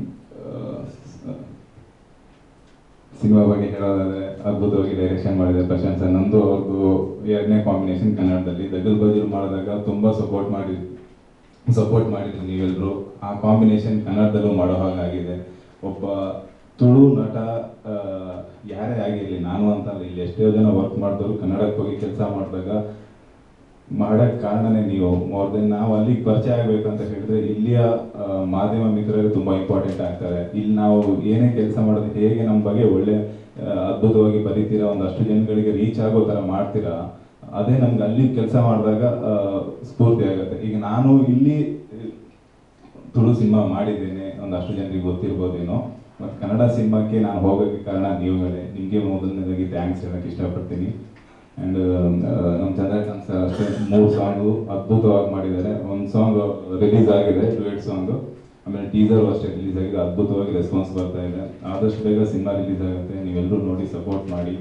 ಸಿನಿಮಾ ಬಗ್ಗೆ ಹೇಳೋದಾದ್ರೆ ಅದ್ಭುತವಾಗಿ ಡೈರೆಕ್ಷನ್ ಮಾಡಿದೆ ಪ್ರಶಾಂತ್ ಸರ್ ನಂದು ಅವ್ರದ್ದು ಎರಡನೇ ಕಾಂಬಿನೇಷನ್ ಕನ್ನಡದಲ್ಲಿ ದಗಲ್ ಬಜಲ್ ಮಾಡಿದಾಗ ತುಂಬ ಸಪೋರ್ಟ್ ಮಾಡಿ ಸಪೋರ್ಟ್ ಮಾಡಿದ್ರಿ ನೀವೆಲ್ಲರೂ ಆ ಕಾಂಬಿನೇಷನ್ ಕನ್ನಡದಲ್ಲೂ ಮಾಡೋ ಹಾಗಾಗಿದೆ ಒಬ್ಬ ತುಳು ನಟ ಆ, ಯಾರೇ ಆಗಿರಲಿ ನಾನು ಅಂತ ಅಲ್ಲ, ಇಲ್ಲಿ ಎಷ್ಟೋ ಜನ ವರ್ಕ್ ಮಾಡಿದವರು ಕನ್ನಡಕ್ಕೆ ಹೋಗಿ ಕೆಲಸ ಮಾಡಿದಾಗ ಮಾಡಕ್ ಕಾರಣನೇ ನೀವು ಮೋರ್ ದೆನ್ ನಾವು ಅಲ್ಲಿಗೆ ಪರಿಚಯ ಆಗ್ಬೇಕಂತ ಹೇಳಿದ್ರೆ ಇಲ್ಲಿಯ ಆ, ಮಾಧ್ಯಮ ಮಿತ್ರರು ತುಂಬಾ ಇಂಪಾರ್ಟೆಂಟ್ ಆಗ್ತಾರೆ ಇಲ್ಲಿ ನಾವು ಏನೇ ಕೆಲಸ ಮಾಡೋದು ಹೇಗೆ ನಮ್ಮ ಬಗ್ಗೆ ಒಳ್ಳೆ ಆ, ಅದ್ಭುತವಾಗಿ ಬರೀತೀರಾ ಒಂದಷ್ಟು ಜನಗಳಿಗೆ ರೀಚ್ ಆಗೋ ಥರ ಮಾಡ್ತೀರಾ ಅದೇ ನಮ್ಗೆ ಅಲ್ಲಿ ಕೆಲಸ ಮಾಡಿದಾಗ ಆ, ಸ್ಫೂರ್ತಿ ಆಗುತ್ತೆ ಈಗ ನಾನು ಇಲ್ಲಿ ತುಳು ಸಿನಿಮಾ ಮಾಡಿದ್ದೇನೆ ಒಂದಷ್ಟು ಜನರಿಗೆ ಗೊತ್ತಿರ್ಬೋದೇನೋ ಮತ್ತು ಕನ್ನಡ ಸಿನಿಮಾಕ್ಕೆ ನಾನು ಹೋಗೋಕ್ಕೆ ಕಾರಣ ನೀವುಗಳೇ ನಿಮಗೆ ಮೊದಲನೇದಾಗಿ ಥ್ಯಾಂಕ್ಸ್ ಹೇಳಕ್ಕೆ ಇಷ್ಟಪಡ್ತೀನಿ ಆ್ಯಂಡ್ ನಮ್ಮ ಚಂದ್ರಕಾಂತ್ ಸರ್ ಅಷ್ಟೇ ಮೂರು ಸಾಂಗು ಅದ್ಭುತವಾಗಿ ಮಾಡಿದ್ದಾರೆ ಒಂದು ಸಾಂಗ್ ರಿಲೀಸ್ ಆಗಿದೆ ಡುಯೆಟ್ ಸಾಂಗು ಆಮೇಲೆ ಟೀಸರು ಅಷ್ಟೇ ರಿಲೀಸ್ ಆಗಿದೆ ಅದ್ಭುತವಾಗಿ ರೆಸ್ಪಾನ್ಸ್ ಬರ್ತಾ ಇದೆ ಆದಷ್ಟು ಬೇಗ ಸಿನಿಮಾ ರಿಲೀಸ್ ಆಗುತ್ತೆ ನೀವೆಲ್ಲರೂ ನೋಡಿ ಸಪೋರ್ಟ್ ಮಾಡಿ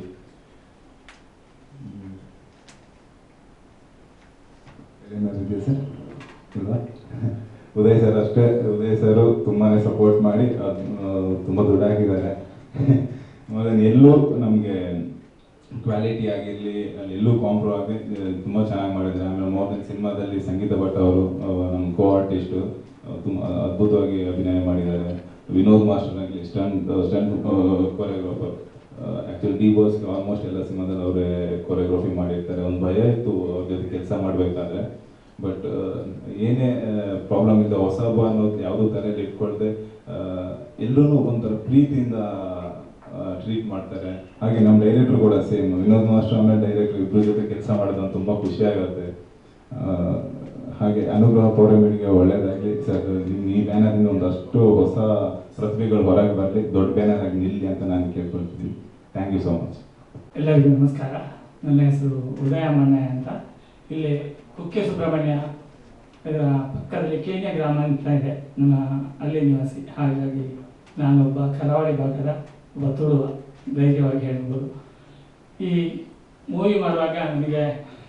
ಏನಾದ್ರು ಇದೆಯಾ ಸರ್ ಇಲ್ವಾ ಉದಯ್ ಸರ್ ಅಷ್ಟೇ ಉದಯ್ ಸರ್ ತುಂಬಾನೇ ಸಪೋರ್ಟ್ ಮಾಡಿ ಅದ್ ಆ, ತುಂಬಾ ದುಡ್ಡಾಕಿದ್ದಾರೆ ಆಮೇಲೆ ಎಲ್ಲೂ ನಮಗೆ ಕ್ವಾಲಿಟಿ ಆಗಿರಲಿ ಅಲ್ಲಿ ಎಲ್ಲೂ ಕಾಂಪ್ರೋ ಆಗಿ ಆ, ತುಂಬಾ ಚೆನ್ನಾಗಿ ಮಾಡಿದ್ದಾರೆ ಆಮೇಲೆ ಮೋರ್ದನ್ ಸಿನಿಮಾದಲ್ಲಿ ಸಂಗೀತ ಭಟ್ ಅವರು ಆ, ನಮ್ಮ ಕೋ ಆರ್ಟಿಸ್ಟು ತುಂಬ ಅದ್ಭುತವಾಗಿ ಅಭಿನಯ ಮಾಡಿದ್ದಾರೆ ವಿನೋದ್ ಮಾಸ್ಟರ್ ಆಗಲಿ stunt stunt choreographer actually D boss almost ಎಲ್ಲ ಸಿನಿಮಾದಲ್ಲಿ ಅವರೇ ಕೊರಿಯೋಗ್ರಫಿ ಮಾಡಿರ್ತಾರೆ ಒಂದು ಭಯ ಇತ್ತು ಅವ್ರ ಜೊತೆ ಕೆಲಸ ಮಾಡಬೇಕಾದ್ರೆ ಬಟ್ ಏನೇ ಪ್ರಾಬ್ಲಮ್ ಇಲ್ಲ ಹೊಸ ಹಬ್ಬ ಅನ್ನೋದು ಯಾವುದೋ ತಲೆಯಲ್ಲಿ ಇಟ್ಕೊಳ್ದೆ ಎಲ್ಲರೂ ಒಂಥರ ಪ್ರೀತಿಯಿಂದ ಟ್ರೀಟ್ ಮಾಡ್ತಾರೆ ಹಾಗೆ ನಮ್ಮ ಡೈರೆಕ್ಟರ್ ಕೂಡ ಸೇಮ್ ವಿನೋದ್ ಮಾಸ್ಟರ್ ಆಮೇಲೆ ಡೈರೆಕ್ಟರ್ ಇಬ್ಬರ ಜೊತೆ ಕೆಲಸ ಮಾಡೋದು ನಂಗೆ ತುಂಬ ಖುಷಿ ಆಗುತ್ತೆ ಆ, ಹಾಗೆ ಅನುಗ್ರಹ ಪೌರ್ಣಮಿಗೆ ಒಳ್ಳೇದಾಗಲಿ ಸರ್ ನಿಮ್ಮ ಈ ಬ್ಯಾನರಿಂದ ಒಂದಷ್ಟು ಹೊಸ ಪ್ರತಿಭೆಗಳು ಹೊರಗೆ ಬರಲಿ ದೊಡ್ಡ ಬ್ಯಾನರ್ ಆಗಿ ನಿಲ್ಲಿ ಅಂತ ನಾನು ಕೇಳ್ಕೊಳ್ತೀನಿ ಥ್ಯಾಂಕ್ ಯು ಸೋ ಮಚ್ ಎಲ್ಲರಿಗೂ ನಮಸ್ಕಾರ ನನ್ನ ಹೆಸರು ಉದಯ ಮಣ್ಣಯ್ಯ ಅಂತ ಇಲ್ಲಿ ಕುಕ್ಕೆ ಸುಬ್ರಹ್ಮಣ್ಯ ಇದರ ಪಕ್ಕದಲ್ಲಿ ಕೇನ್ಯ ಗ್ರಾಮ ಅಂತ ಇದೆ ನನ್ನ ಅಲ್ಲಿ ನಿವಾಸಿ ಹಾಗಾಗಿ ನಾನೊಬ್ಬ ಕರಾವಳಿ ಭಾಗದ ಒಬ್ಬ ತುಳುವ ಧೈರ್ಯವಾಗಿ ಹೇಳ್ಬೋದು ಈ ಮೂವಿ ಮಾಡುವಾಗ ನನಗೆ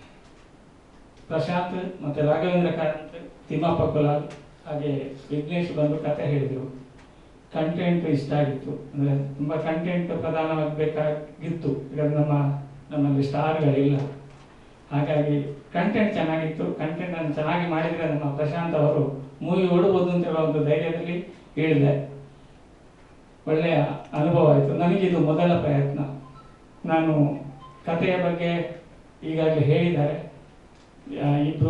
ಪ್ರಶಾಂತ್ ಮತ್ತು ರಾಘವೇಂದ್ರ ಕಾರಂತ್ ತಿಮ್ಮಪ್ಪ ಕುಲಾಲ್ ಹಾಗೆ ವಿಘ್ನೇಶ್ ಬಂದು ಕತೆ ಹೇಳಿದರು ಕಂಟೆಂಟ್ ಇಷ್ಟ ಆಗಿತ್ತು ಅಂದರೆ ತುಂಬ ಕಂಟೆಂಟ್ ಪ್ರಧಾನವಾಗಬೇಕಾಗಿತ್ತು ಈಗ ನಮ್ಮ ನಮ್ಮಲ್ಲಿ ಸ್ಟಾರ್ಗಳಿಲ್ಲ ಹಾಗಾಗಿ ಕಂಟೆಂಟ್ ಚೆನ್ನಾಗಿತ್ತು ಕಂಟೆಂಟ್ ಅನ್ನು ಚೆನ್ನಾಗಿ ಮಾಡಿದರೆ ನಮ್ಮ ಪ್ರಶಾಂತ್ ಅವರು ಮೂವಿ ಓಡಬಹುದು ಅಂತ ಹೇಳೋ ಒಂದು ಧೈರ್ಯದಲ್ಲಿ ಹೇಳಿದೆ ಒಳ್ಳೆಯ ಅನುಭವ ಆಯಿತು ನನಗಿದು ಮೊದಲ ಪ್ರಯತ್ನ ನಾನು ಕಥೆಯ ಬಗ್ಗೆ ಈಗಾಗಲೇ ಹೇಳಿದ್ದಾರೆ ಆ, ಇಬ್ರು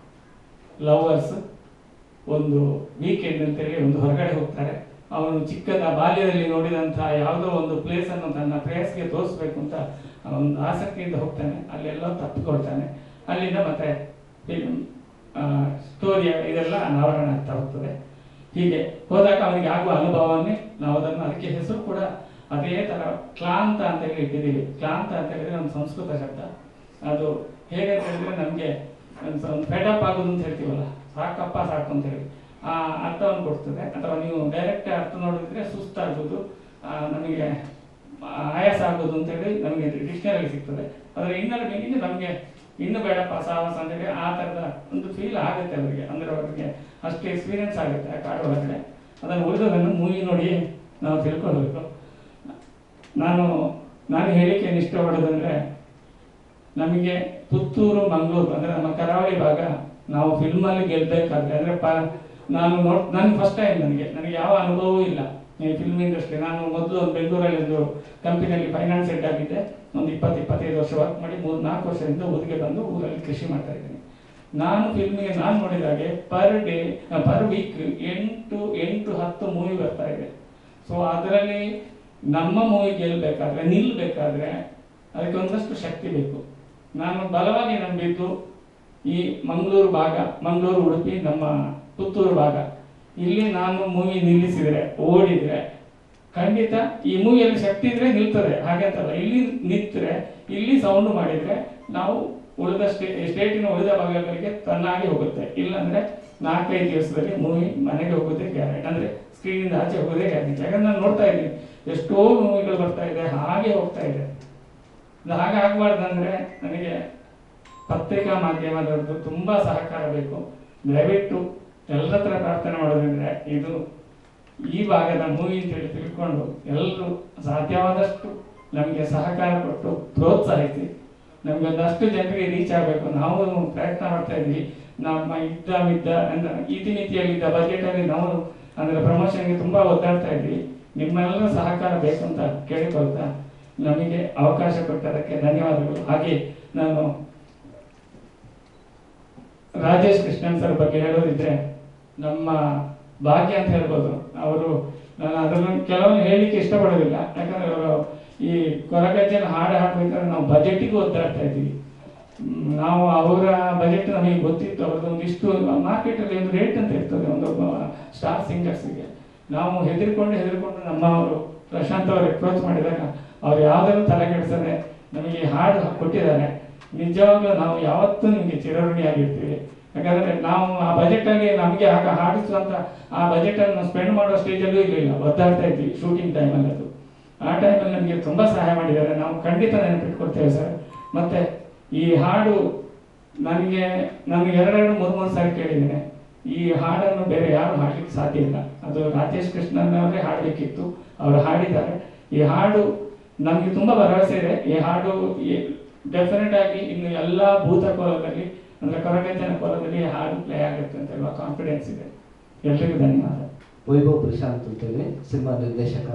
ಲವರ್ಸ್ ಒಂದು ವೀಕೆಂಡ್ ಅಂತೇಳಿ ಒಂದು ಹೊರಗಡೆ ಹೋಗ್ತಾರೆ ಅವನು ಚಿಕ್ಕದ ಬಾಲ್ಯದಲ್ಲಿ ನೋಡಿದಂತಹ ಯಾವುದೋ ಒಂದು ಪ್ಲೇಸ್ ಅನ್ನು ತನ್ನ ಪ್ರೇಯಸ್ಗೆ ತೋರಿಸ್ಬೇಕು ಅಂತ ಒಂದು ಆಸಕ್ತಿಯಿಂದ ಹೋಗ್ತಾನೆ ಅಲ್ಲೆಲ್ಲ ತಪ್ಪಿಕೊಳ್ತಾನೆ ಅಲ್ಲಿಂದ ಮತ್ತೆ ಸ್ಟೋರಿಯ ಇದೆಲ್ಲ ಅನಾವರಣ ಆಗ್ತಾ ಹೋಗ್ತದೆ ಹೀಗೆ ಹೋದಾಗ ಅವನಿಗೆ ಆಗುವ ಅನುಭವವನ್ನೇ ನಾವು ಅದನ್ನು ಅದಕ್ಕೆ ಹೆಸರು ಕೂಡ ಅದೇ ತರ ಕ್ಲಾಂತ ಅಂತ ಹೇಳಿ ಇಟ್ಟಿದ್ದೀವಿ ಕ್ಲಾಂತ ಅಂತ ಹೇಳಿದ್ರೆ ಒಂದು ಸಂಸ್ಕೃತ ಶಬ್ದ ಅದು ಹೇಗೆ ಅಂತ ಹೇಳಿದ್ರೆ ನಮಗೆ ಒಂದು ಫೆಡಪ್ ಆಗೋದು ಅಂತ ಹೇಳ್ತೀವಲ್ಲ ಸಾಕಪ್ಪ ಸಾಕು ಅಂತ ಹೇಳಿ ಆ ಅರ್ಥವನ್ನು ಕೊಡ್ತದೆ ಅಥವಾ ನೀವು ಡೈರೆಕ್ಟ್ ಅರ್ಥ ನೋಡಿದ್ರೆ ಸುಸ್ತಾಗೋದು ಆ, ನಮಗೆ ಆಯಾಸ ಆಗೋದು ಅಂತ ಹೇಳಿ ನಮಗೆ ಡಿಕ್ಷನರಿ ಸಿಗ್ತದೆ ಅದರ ಇನ್ನರ್ ಮೀನಿಂಗ್ ನಮಗೆ ಇನ್ನು ಬೇಡಪ್ಪ ಸಾಹಸ ಅಂತ ಹೇಳಿ ಆ ಥರದ ಒಂದು ಫೀಲ್ ಆಗುತ್ತೆ ಅವರಿಗೆ ಅಂದ್ರೆ ಅವರಿಗೆ ಅಷ್ಟು ಎಕ್ಸ್ಪೀರಿಯನ್ಸ್ ಆಗುತ್ತೆ ಆ ಕಾಡು ಒಳಗಡೆ ಅದನ್ನು ಉಳಿದದನ್ನು ಮೂವಿ ನೋಡಿ ನಾವು ತಿಳ್ಕೊಳ್ಬೇಕು ನಾನು ನಾನು ಹೇಳಿಕೆ ಇಷ್ಟಪಡೋದಂದ್ರೆ ನಮಗೆ ಪುತ್ತೂರು ಮಂಗಳೂರು ಅಂದ್ರೆ ನಮ್ಮ ಕರಾವಳಿ ಭಾಗ ನಾವು ಫಿಲ್ಮಲ್ಲಿ ಗೆಲ್ಬೇಕಾದ್ರೆ ಅಂದ್ರೆ ಪ ನಾನು ನೋಡ್ ನನ್ನ ಫಸ್ಟ್ ಟೈಮ್ ನನಗೆ ನನಗೆ ಯಾವ ಅನುಭವವೂ ಇಲ್ಲ ಈ ಫಿಲ್ಮ್ ಇಂಡಸ್ಟ್ರಿ ನಾನು ಮೊದಲು ಒಂದು ಬೆಂಗಳೂರಲ್ಲಿ ಒಂದು ಕಂಪನಿಯಲ್ಲಿ ಫೈನಾನ್ಸ್ ಹೆಡ್ ಆಗಿದ್ದೆ ಒಂದು ಇಪ್ಪತ್ತು ಇಪ್ಪತ್ತೈದು ವರ್ಷ ವರ್ಕ್ ಮಾಡಿ ಮೂರು ನಾಲ್ಕು ವರ್ಷದಿಂದ ಊರಿಗೆ ಬಂದು ಊರಲ್ಲಿ ಕೃಷಿ ಮಾಡ್ತಾ ಇದ್ದೀನಿ ನಾನು ಫಿಲ್ಮ್ಗೆ ನಾನು ನೋಡಿದಾಗೆ ಪರ್ ಡೇ ಪರ್ ವೀಕ್ ಎಂಟು ಎಂಟು ಹತ್ತು ಮೂವಿ ಬರ್ತಾ ಇದೆ ಸೊ ಅದರಲ್ಲಿ ನಮ್ಮ ಮೂವಿ ಗೆಲ್ಬೇಕಾದ್ರೆ ನಿಲ್ಬೇಕಾದ್ರೆ ಅದಕ್ಕೆ ಒಂದಷ್ಟು ಶಕ್ತಿ ಬೇಕು ನಾನು ಬಲವಾಗಿ ನಂಬಿದ್ದು ಈ ಮಂಗಳೂರು ಭಾಗ ಮಂಗಳೂರು ಉಡುಪಿ ನಮ್ಮ ಪುತ್ತೂರು ಭಾಗ ಇಲ್ಲಿ ನಾನು ಮೂವಿ ನಿಲ್ಲಿಸಿದ್ರೆ ಓಡಿದ್ರೆ ಖಂಡಿತ ಈ ಮೂವಿಯಲ್ಲಿ ಶಕ್ತಿ ಇದ್ರೆ ನಿಲ್ತದೆ ಹಾಗಂತಲ್ಲ ಇಲ್ಲಿ ನಿಂತರೆ ಇಲ್ಲಿ ಸೌಂಡ್ ಮಾಡಿದ್ರೆ ನಾವು ಉಳಿದ ಸ್ಟೇ ಸ್ಟೇಟಿನ ಉಳಿದ ಭಾಗಗಳಿಗೆ ತನ್ನಾಗಿ ಹೋಗುತ್ತೆ ಇಲ್ಲಾಂದ್ರೆ ನಾಲ್ಕೈದು ದಿವಸದಲ್ಲಿ ಮೂವಿ ಮನೆಗೆ ಹೋಗೋದೇ ಗ್ಯಾರಂಟಿ ಅಂದ್ರೆ ಸ್ಕ್ರೀನಿಂದ ಆಚೆ ಹೋಗೋದೇ ಗ್ಯಾರಂಟಿ ಯಾಕಂದ್ರೆ ನಾನು ನೋಡ್ತಾ ಇದ್ದೀನಿ ಎಷ್ಟೋ ಮೂವಿಗಳು ಬರ್ತಾ ಇದೆ ಹಾಗೆ ಹೋಗ್ತಾ ಇದೆ ಇದು ಹಾಗೆ ಆಗ್ಬಾರ್ದಂದ್ರೆ ನನಗೆ ಪತ್ರಿಕಾ ಮಾಧ್ಯಮದವ್ರದ್ದು ತುಂಬಾ ಸಹಕಾರ ಬೇಕು ದಯವಿಟ್ಟು ಎಲ್ಲರ ಹತ್ರ ಪ್ರಾರ್ಥನೆ ಮಾಡೋದಂದ್ರೆ ಇದು ಈ ಭಾಗದ ಮೂವಿ ಅಂತೇಳಿ ತಿಳ್ಕೊಂಡು ಎಲ್ಲರೂ ಸಾಧ್ಯವಾದಷ್ಟು ನಮಗೆ ಸಹಕಾರ ಕೊಟ್ಟು ಪ್ರೋತ್ಸಾಹಿಸಿ ನಮ್ಗೆ ಒಂದಷ್ಟು ಜನರಿಗೆ ರೀಚ್ ಆಗಬೇಕು ನಾವು ಪ್ರಯತ್ನ ಮಾಡ್ತಾ ಇದ್ವಿ ನಮ್ಮ ಇದ್ದ ಮಿದ್ದ ಅಂದ್ರೆ ಇತಿಮಿತಿಯಲ್ಲಿದ್ದ ಬಜೆಟ್ ಅಲ್ಲಿ ನಾವು ಅಂದ್ರೆ ಪ್ರಮೋಷನ್ಗೆ ತುಂಬಾ ಒದ್ದಾಡ್ತಾ ಇದ್ವಿ ನಿಮ್ಮೆಲ್ಲರ ಸಹಕಾರ ಬೇಕು ಅಂತ ಕೇಳಿಕೊಳ್ತಾ ನಮಗೆ ಅವಕಾಶ ಕೊಟ್ಟದಕ್ಕೆ ಧನ್ಯವಾದಗಳು ಹಾಗೆ ನಾನು ರಾಜೇಶ್ ಕೃಷ್ಣನ್ ಸರ್ ಬಗ್ಗೆ ಹೇಳೋದಿದ್ರೆ ನಮ್ಮ ಭಾಗ್ಯ ಅಂತ ಹೇಳ್ಬೋದು ಅವರು ನಾನು ಅದನ್ನು ಕೆಲವೊಂದು ಹೇಳಲಿಕ್ಕೆ ಇಷ್ಟಪಡೋದಿಲ್ಲ ಯಾಕಂದ್ರೆ ಅವರು ಈ ಕೊರಗಜ್ಜನ ಹಾಡು ಹಾಡ್ಬೇಕಾದ್ರೆ ನಾವು ಬಜೆಟಿಗೂ ಒದ್ದಾಡ್ತಾ ಇದ್ದೀವಿ ಹ್ಮ್, ನಾವು ಅವರ ಬಜೆಟ್ ನಮಗೆ ಗೊತ್ತಿತ್ತು ಅವ್ರದ್ದು ಒಂದಿಷ್ಟು ಮಾರ್ಕೆಟಲ್ಲಿ ಒಂದು ರೇಟ್ ಅಂತ ಇರ್ತದೆ ಒಂದು ಸ್ಟಾರ್ ಸಿಂಗರ್ಸ್ಗೆ ನಾವು ಹೆದರ್ಕೊಂಡು ಹೆದರ್ಕೊಂಡು ನಮ್ಮವರು ಪ್ರಶಾಂತ್ ಅವರು ಅಪ್ರೋಚ್ ಮಾಡಿದಾಗ ಅವ್ರು ಯಾವುದನ್ನು ತಲೆ ಕೆಡಿಸದೆ ನಮಗೆ ಹಾಡು ಕೊಟ್ಟಿದ್ದಾರೆ ನಿಜವಾಗ್ಲೂ ನಾವು ಯಾವತ್ತೂ ನಿಮಗೆ ಚಿರಋಣಿಯಾಗಿರ್ತೀವಿ ಯಾಕಂದ್ರೆ ನಾವು ಆ ಬಜೆಟ್ ಅಲ್ಲಿ ನಮಗೆ ಆಗ ಹಾಡಿಸುವಂತ ಆ ಬಜೆಟ್ ಅನ್ನು ಸ್ಪೆಂಡ್ ಮಾಡೋ ಸ್ಟೇಜಲ್ಲೂ ಇರಲಿಲ್ಲ ಒದ್ದಾಡ್ತಾ ಇದ್ವಿ ಶೂಟಿಂಗ್ ಟೈಮಲ್ಲಿ ಅದು ಆ ಟೈಮಲ್ಲಿ ನಮಗೆ ತುಂಬಾ ಸಹಾಯ ಮಾಡಿದ್ದಾರೆ ನಾವು ಖಂಡಿತ ನೆನಪಿಟ್ಕೊಳ್ತೇವೆ ಸರ್ ಮತ್ತೆ ಈ ಹಾಡು ನನಗೆ ನನಗೆ ಎರಡೆರಡು ಮೂರು ಮೂರು ಸಾರಿ ಕೇಳಿದ್ದೇನೆ ಈ ಹಾಡನ್ನು ಬೇರೆ ಯಾರು ಹಾಡ್ಲಿಕ್ಕೆ ಸಾಧ್ಯ ಇಲ್ಲ ಅದು ರಾಜೇಶ್ ಕೃಷ್ಣನ್ ಅವರೇ ಹಾಡಬೇಕಿತ್ತು ಅವರು ಹಾಡಿದ್ದಾರೆ ಈ ಹಾಡು ನಮಗೆ ತುಂಬಾ ಭರವಸೆ ಇದೆ ಈ ಹಾಡು ಡೆಫಿನೆಟ್ ಆಗಿ ಇನ್ನು ಎಲ್ಲ ಭೂತ ಕೋಲದಲ್ಲಿ ಅಂದ್ರೆ ಕೊರಗಜ್ಜನ ಕೋಲದಲ್ಲಿ ಈ ಹಾಡು ಪ್ಲೇ ಆಗುತ್ತೆ ಅಂತ ಹೇಳುವ ಕಾನ್ಫಿಡೆನ್ಸ್ ಇದೆ ಎಲ್ರಿಗೂ ಧನ್ಯವಾದ ವೈಭವ್ ಪ್ರಶಾಂತ್ ಅಂತೇಳಿ ಸಿನಿಮಾ ನಿರ್ದೇಶಕ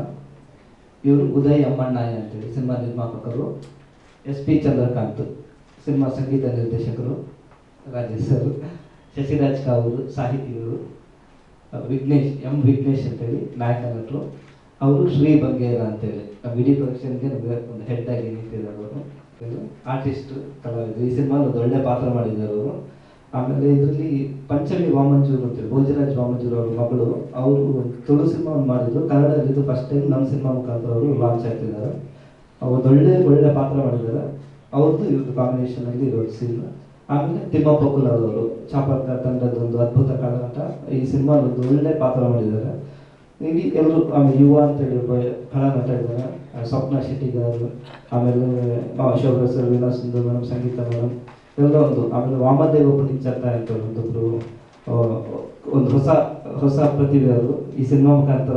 ಇವರು ಉದಯ್ ಅಮ್ಮಣ್ಣಾಯ ಅಂತೇಳಿ ಸಿನಿಮಾ ನಿರ್ಮಾಪಕರು ಎಸ್ ಪಿ ಚಂದ್ರಕಾಂತ್ ಸಿನಿಮಾ ಸಂಗೀತ ನಿರ್ದೇಶಕರು ರಾಜೇಶ್ ಸರ್ ಶಶಿರಾಜ್ ಕಾವೂರು ಸಾಹಿತಿಗಳು ವಿಘ್ನೇಶ್ ಎಂ ವಿಘ್ನೇಶ್ ಅಂತೇಳಿ ನಾಯಕ ನಟರು ಅವರು ಶ್ರೀ ಬಂಗೇರ ಅಂತೇಳಿ ವಿಡಿಯೋ ಪ್ರೊಡಕ್ಷನ್ಗೆ ನಮಗೆ ಒಂದು ಹೆಡ್ ಆಗಿ ನಿಂತಿದ್ದಾರೆ ಅವರು ಆರ್ಟಿಸ್ಟ್ ಕಲಾವಿದರು ಈ ಸಿನಿಮಾ ಒಂದು ಒಳ್ಳೆ ಪಾತ್ರ ಮಾಡಿದ್ದಾರೆ ಅವರು ಆಮೇಲೆ ಇದರಲ್ಲಿ ಪಂಚಮಿ ವಾಮಂಜೂರು ಅಂತೇಳಿ ಭೋಜರಾಜ್ ವಾಮಂಜೂರು ಅವ್ರ ಮಗಳು ಅವರು ತುಳು ಸಿನಿಮಾ ಒಂದು ಮಾಡಿದ್ರು ಕನ್ನಡದಲ್ಲಿ ಇದು ಫಸ್ಟ್ ಟೈಮ್ ನಮ್ಮ ಸಿನಿಮಾ ಮುಖಾಂತರ ಅವರು ಲಾಂಚ್ ಆಗ್ತಿದ್ದಾರೆ ಒಂದು ಒಳ್ಳೆ ಒಳ್ಳೆ ಪಾತ್ರ ಮಾಡಿದ್ದಾರೆ ಅವ್ರದ್ದು ಇವ್ರದ್ದು ಕಾಂಬಿನೇಷನ್ ಅಲ್ಲಿ ಇರೋದು ಸೀನ್ ಆಮೇಲೆ ತಿಮ್ಮಪ್ಪ ಕುಲಾಲ್ ಅವರು ಚಾಪರ್ಕ ತಂಡದ ಒಂದು ಅದ್ಭುತ ಕಲಾಟ ಈ ಸಿನಿಮಾ ಒಂದು ಒಳ್ಳೆ ಪಾತ್ರ ಮಾಡಿದ್ದಾರೆ ಇಲ್ಲಿ ಎಲ್ಲರೂ ಆಮೇಲೆ ಯುವ ಅಂತೇಳಿ ಒಬ್ಬ ಕಲಾನಟ ಇದ್ದಾರೆ ಆ, ಸ್ವಪ್ನ ಶೆಟ್ಟಿ garu, ಆಮೇಲೆ ಆ, Shobha sir Veena Sundar madam Sangeetha madam ಎಲ್ಲ ಒಂದು ಆಮೇಲೆ ವಾಮದೇವ ಪುಣಿಚರ್ತ ಅಂತ ಒಂದೊಬ್ರು ಆ, ಒಂದು ಹೊಸ ಹೊಸ ಪ್ರತಿಭೆ ಅವರು ಈ ಸಿನಿಮಾ ಮುಖಾಂತರ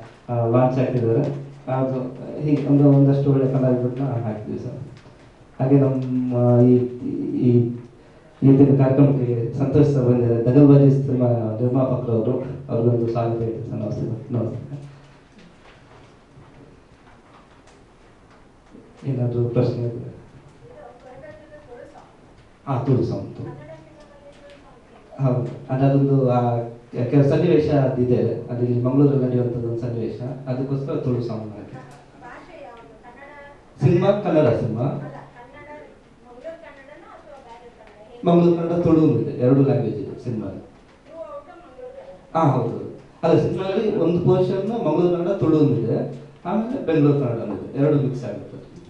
ಲಾಂಚ್ ಆಗ್ತಿದ್ದಾರೆ ಅದು ಹೀಗೆ ಒಂದು ಒಂದಷ್ಟು ಒಳ್ಳೆ ಕಲಾವಿದರನ್ನ ಹಾಕ್ತೀವಿ ಸರ್ ಹಾಗೆ ನಮ್ಮ ಈ ಈ ಇವತ್ತಿನ ಕಾರ್ಯಕ್ರಮಕ್ಕೆ ಸಂತೋಷ್ ಸರ್ ಬಂದಿದ್ದಾರೆ ದಗಲ್ಬಾಜಿ ಸಿನಿಮಾ ನಿರ್ಮಾಪಕರು ಅವರು ಅವ್ರಿಗೊಂದು ಸ್ವಾಗತ ಇದೆ ಸರ್ ನಮಸ್ತೆ ನಮಸ್ತೆ ಏನಾದರೂ ಪ್ರಶ್ನೆ ಇದ್ರೆ ಹಾಂ ತುಳು ಸಾಂಗ್ ಹೌದು ಅದೊಂದು ಆ ಕೆಲವು ಸನ್ನಿವೇಶ ಅದಿದೆ ಅದು ಇಲ್ಲಿ ಮಂಗಳೂರಲ್ಲಿ ನಡೆಯುವಂಥದ್ದು ಒಂದು ಸನ್ನಿವೇಶ ಅದಕ್ಕೋಸ್ಕರ ತುಳು ಸಾಂಗ್ ಮಾಡಿ ಸಿನಿಮಾ ಕನ್ನಡ ಸಿನಿಮಾ ಮಂಗಳೂರು ಕನ್ನಡ ತುಳು ಇದೆ ಎರಡು ಲ್ಯಾಂಗ್ವೇಜ್ ಇದೆ ಸಿನಿಮಾ ಹಾ ಹೌದು ಅಲ್ಲ ಸಿನಿಮಾದಲ್ಲಿ ಒಂದು ಪೋರ್ಷನ್ ಮಂಗಳೂರು ಕನ್ನಡ ತುಳು ಇದೆ ಆಮೇಲೆ ಬೆಂಗಳೂರು ಕನ್ನಡ ಇದೆ ಎರಡು ಮಿಕ್ಸ್ ಆಗುತ್ತೆ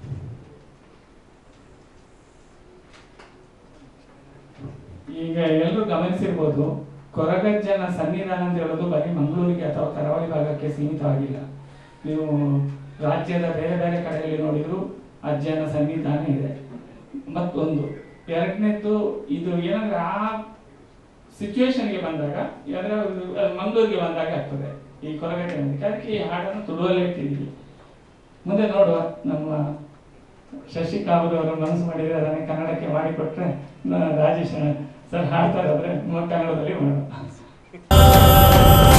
ಈಗ ಎಲ್ಲರೂ ಗಮನಿಸಿರ್ಬೋದು ಕೊರಗಜ್ಜನ ಸನ್ನಿಧಾನ ಅಂತ ಹೇಳೋದು ಬರೀ ಮಂಗಳೂರಿಗೆ ಅಥವಾ ಕರಾವಳಿ ಭಾಗಕ್ಕೆ ಸೀಮಿತವಾಗಿಲ್ಲ ನೀವು ರಾಜ್ಯದ ಬೇರೆ ಬೇರೆ ಕಡೆಯಲ್ಲಿ ನೋಡಿದ್ರು ಅಜ್ಜನ ಸನ್ನಿಧಾನ ಇದೆ ಮತ್ತೊಂದು ಎರಡನೇದ್ದು ಇದು ಏನಂದ್ರೆ ಆ ಸಿಚುವೇಶನ್ಗೆ ಬಂದಾಗ ಯಾವ್ದಾರ ಒಂದು ಅದು ಮಂಗಳೂರಿಗೆ ಬಂದಾಗ ಆಗ್ತದೆ ಈ ಕೊರಗಜ್ಜನ ಅದಕ್ಕೆ ಈ ಹಾಡನ್ನು ತುಳುವಲ್ಲೇ ಇಟ್ಟಿದ್ದೀವಿ ಮುಂದೆ ನೋಡುವ ನಮ್ಮ ಶಶಿ ಕಾವೂರು ಅವರು ಮನಸ್ಸು ಮಾಡಿದ್ರೆ ಅದನ್ನೇ ಕನ್ನಡಕ್ಕೆ ಮಾಡಿಕೊಟ್ರೆ ನ- ರಾಜೇಶ್ ಸರ್ ಹಾಡ್ತಾರೆ ಆದ್ರೆ ಕನ್ನಡದಲ್ಲಿ ಮಾಡೋಣ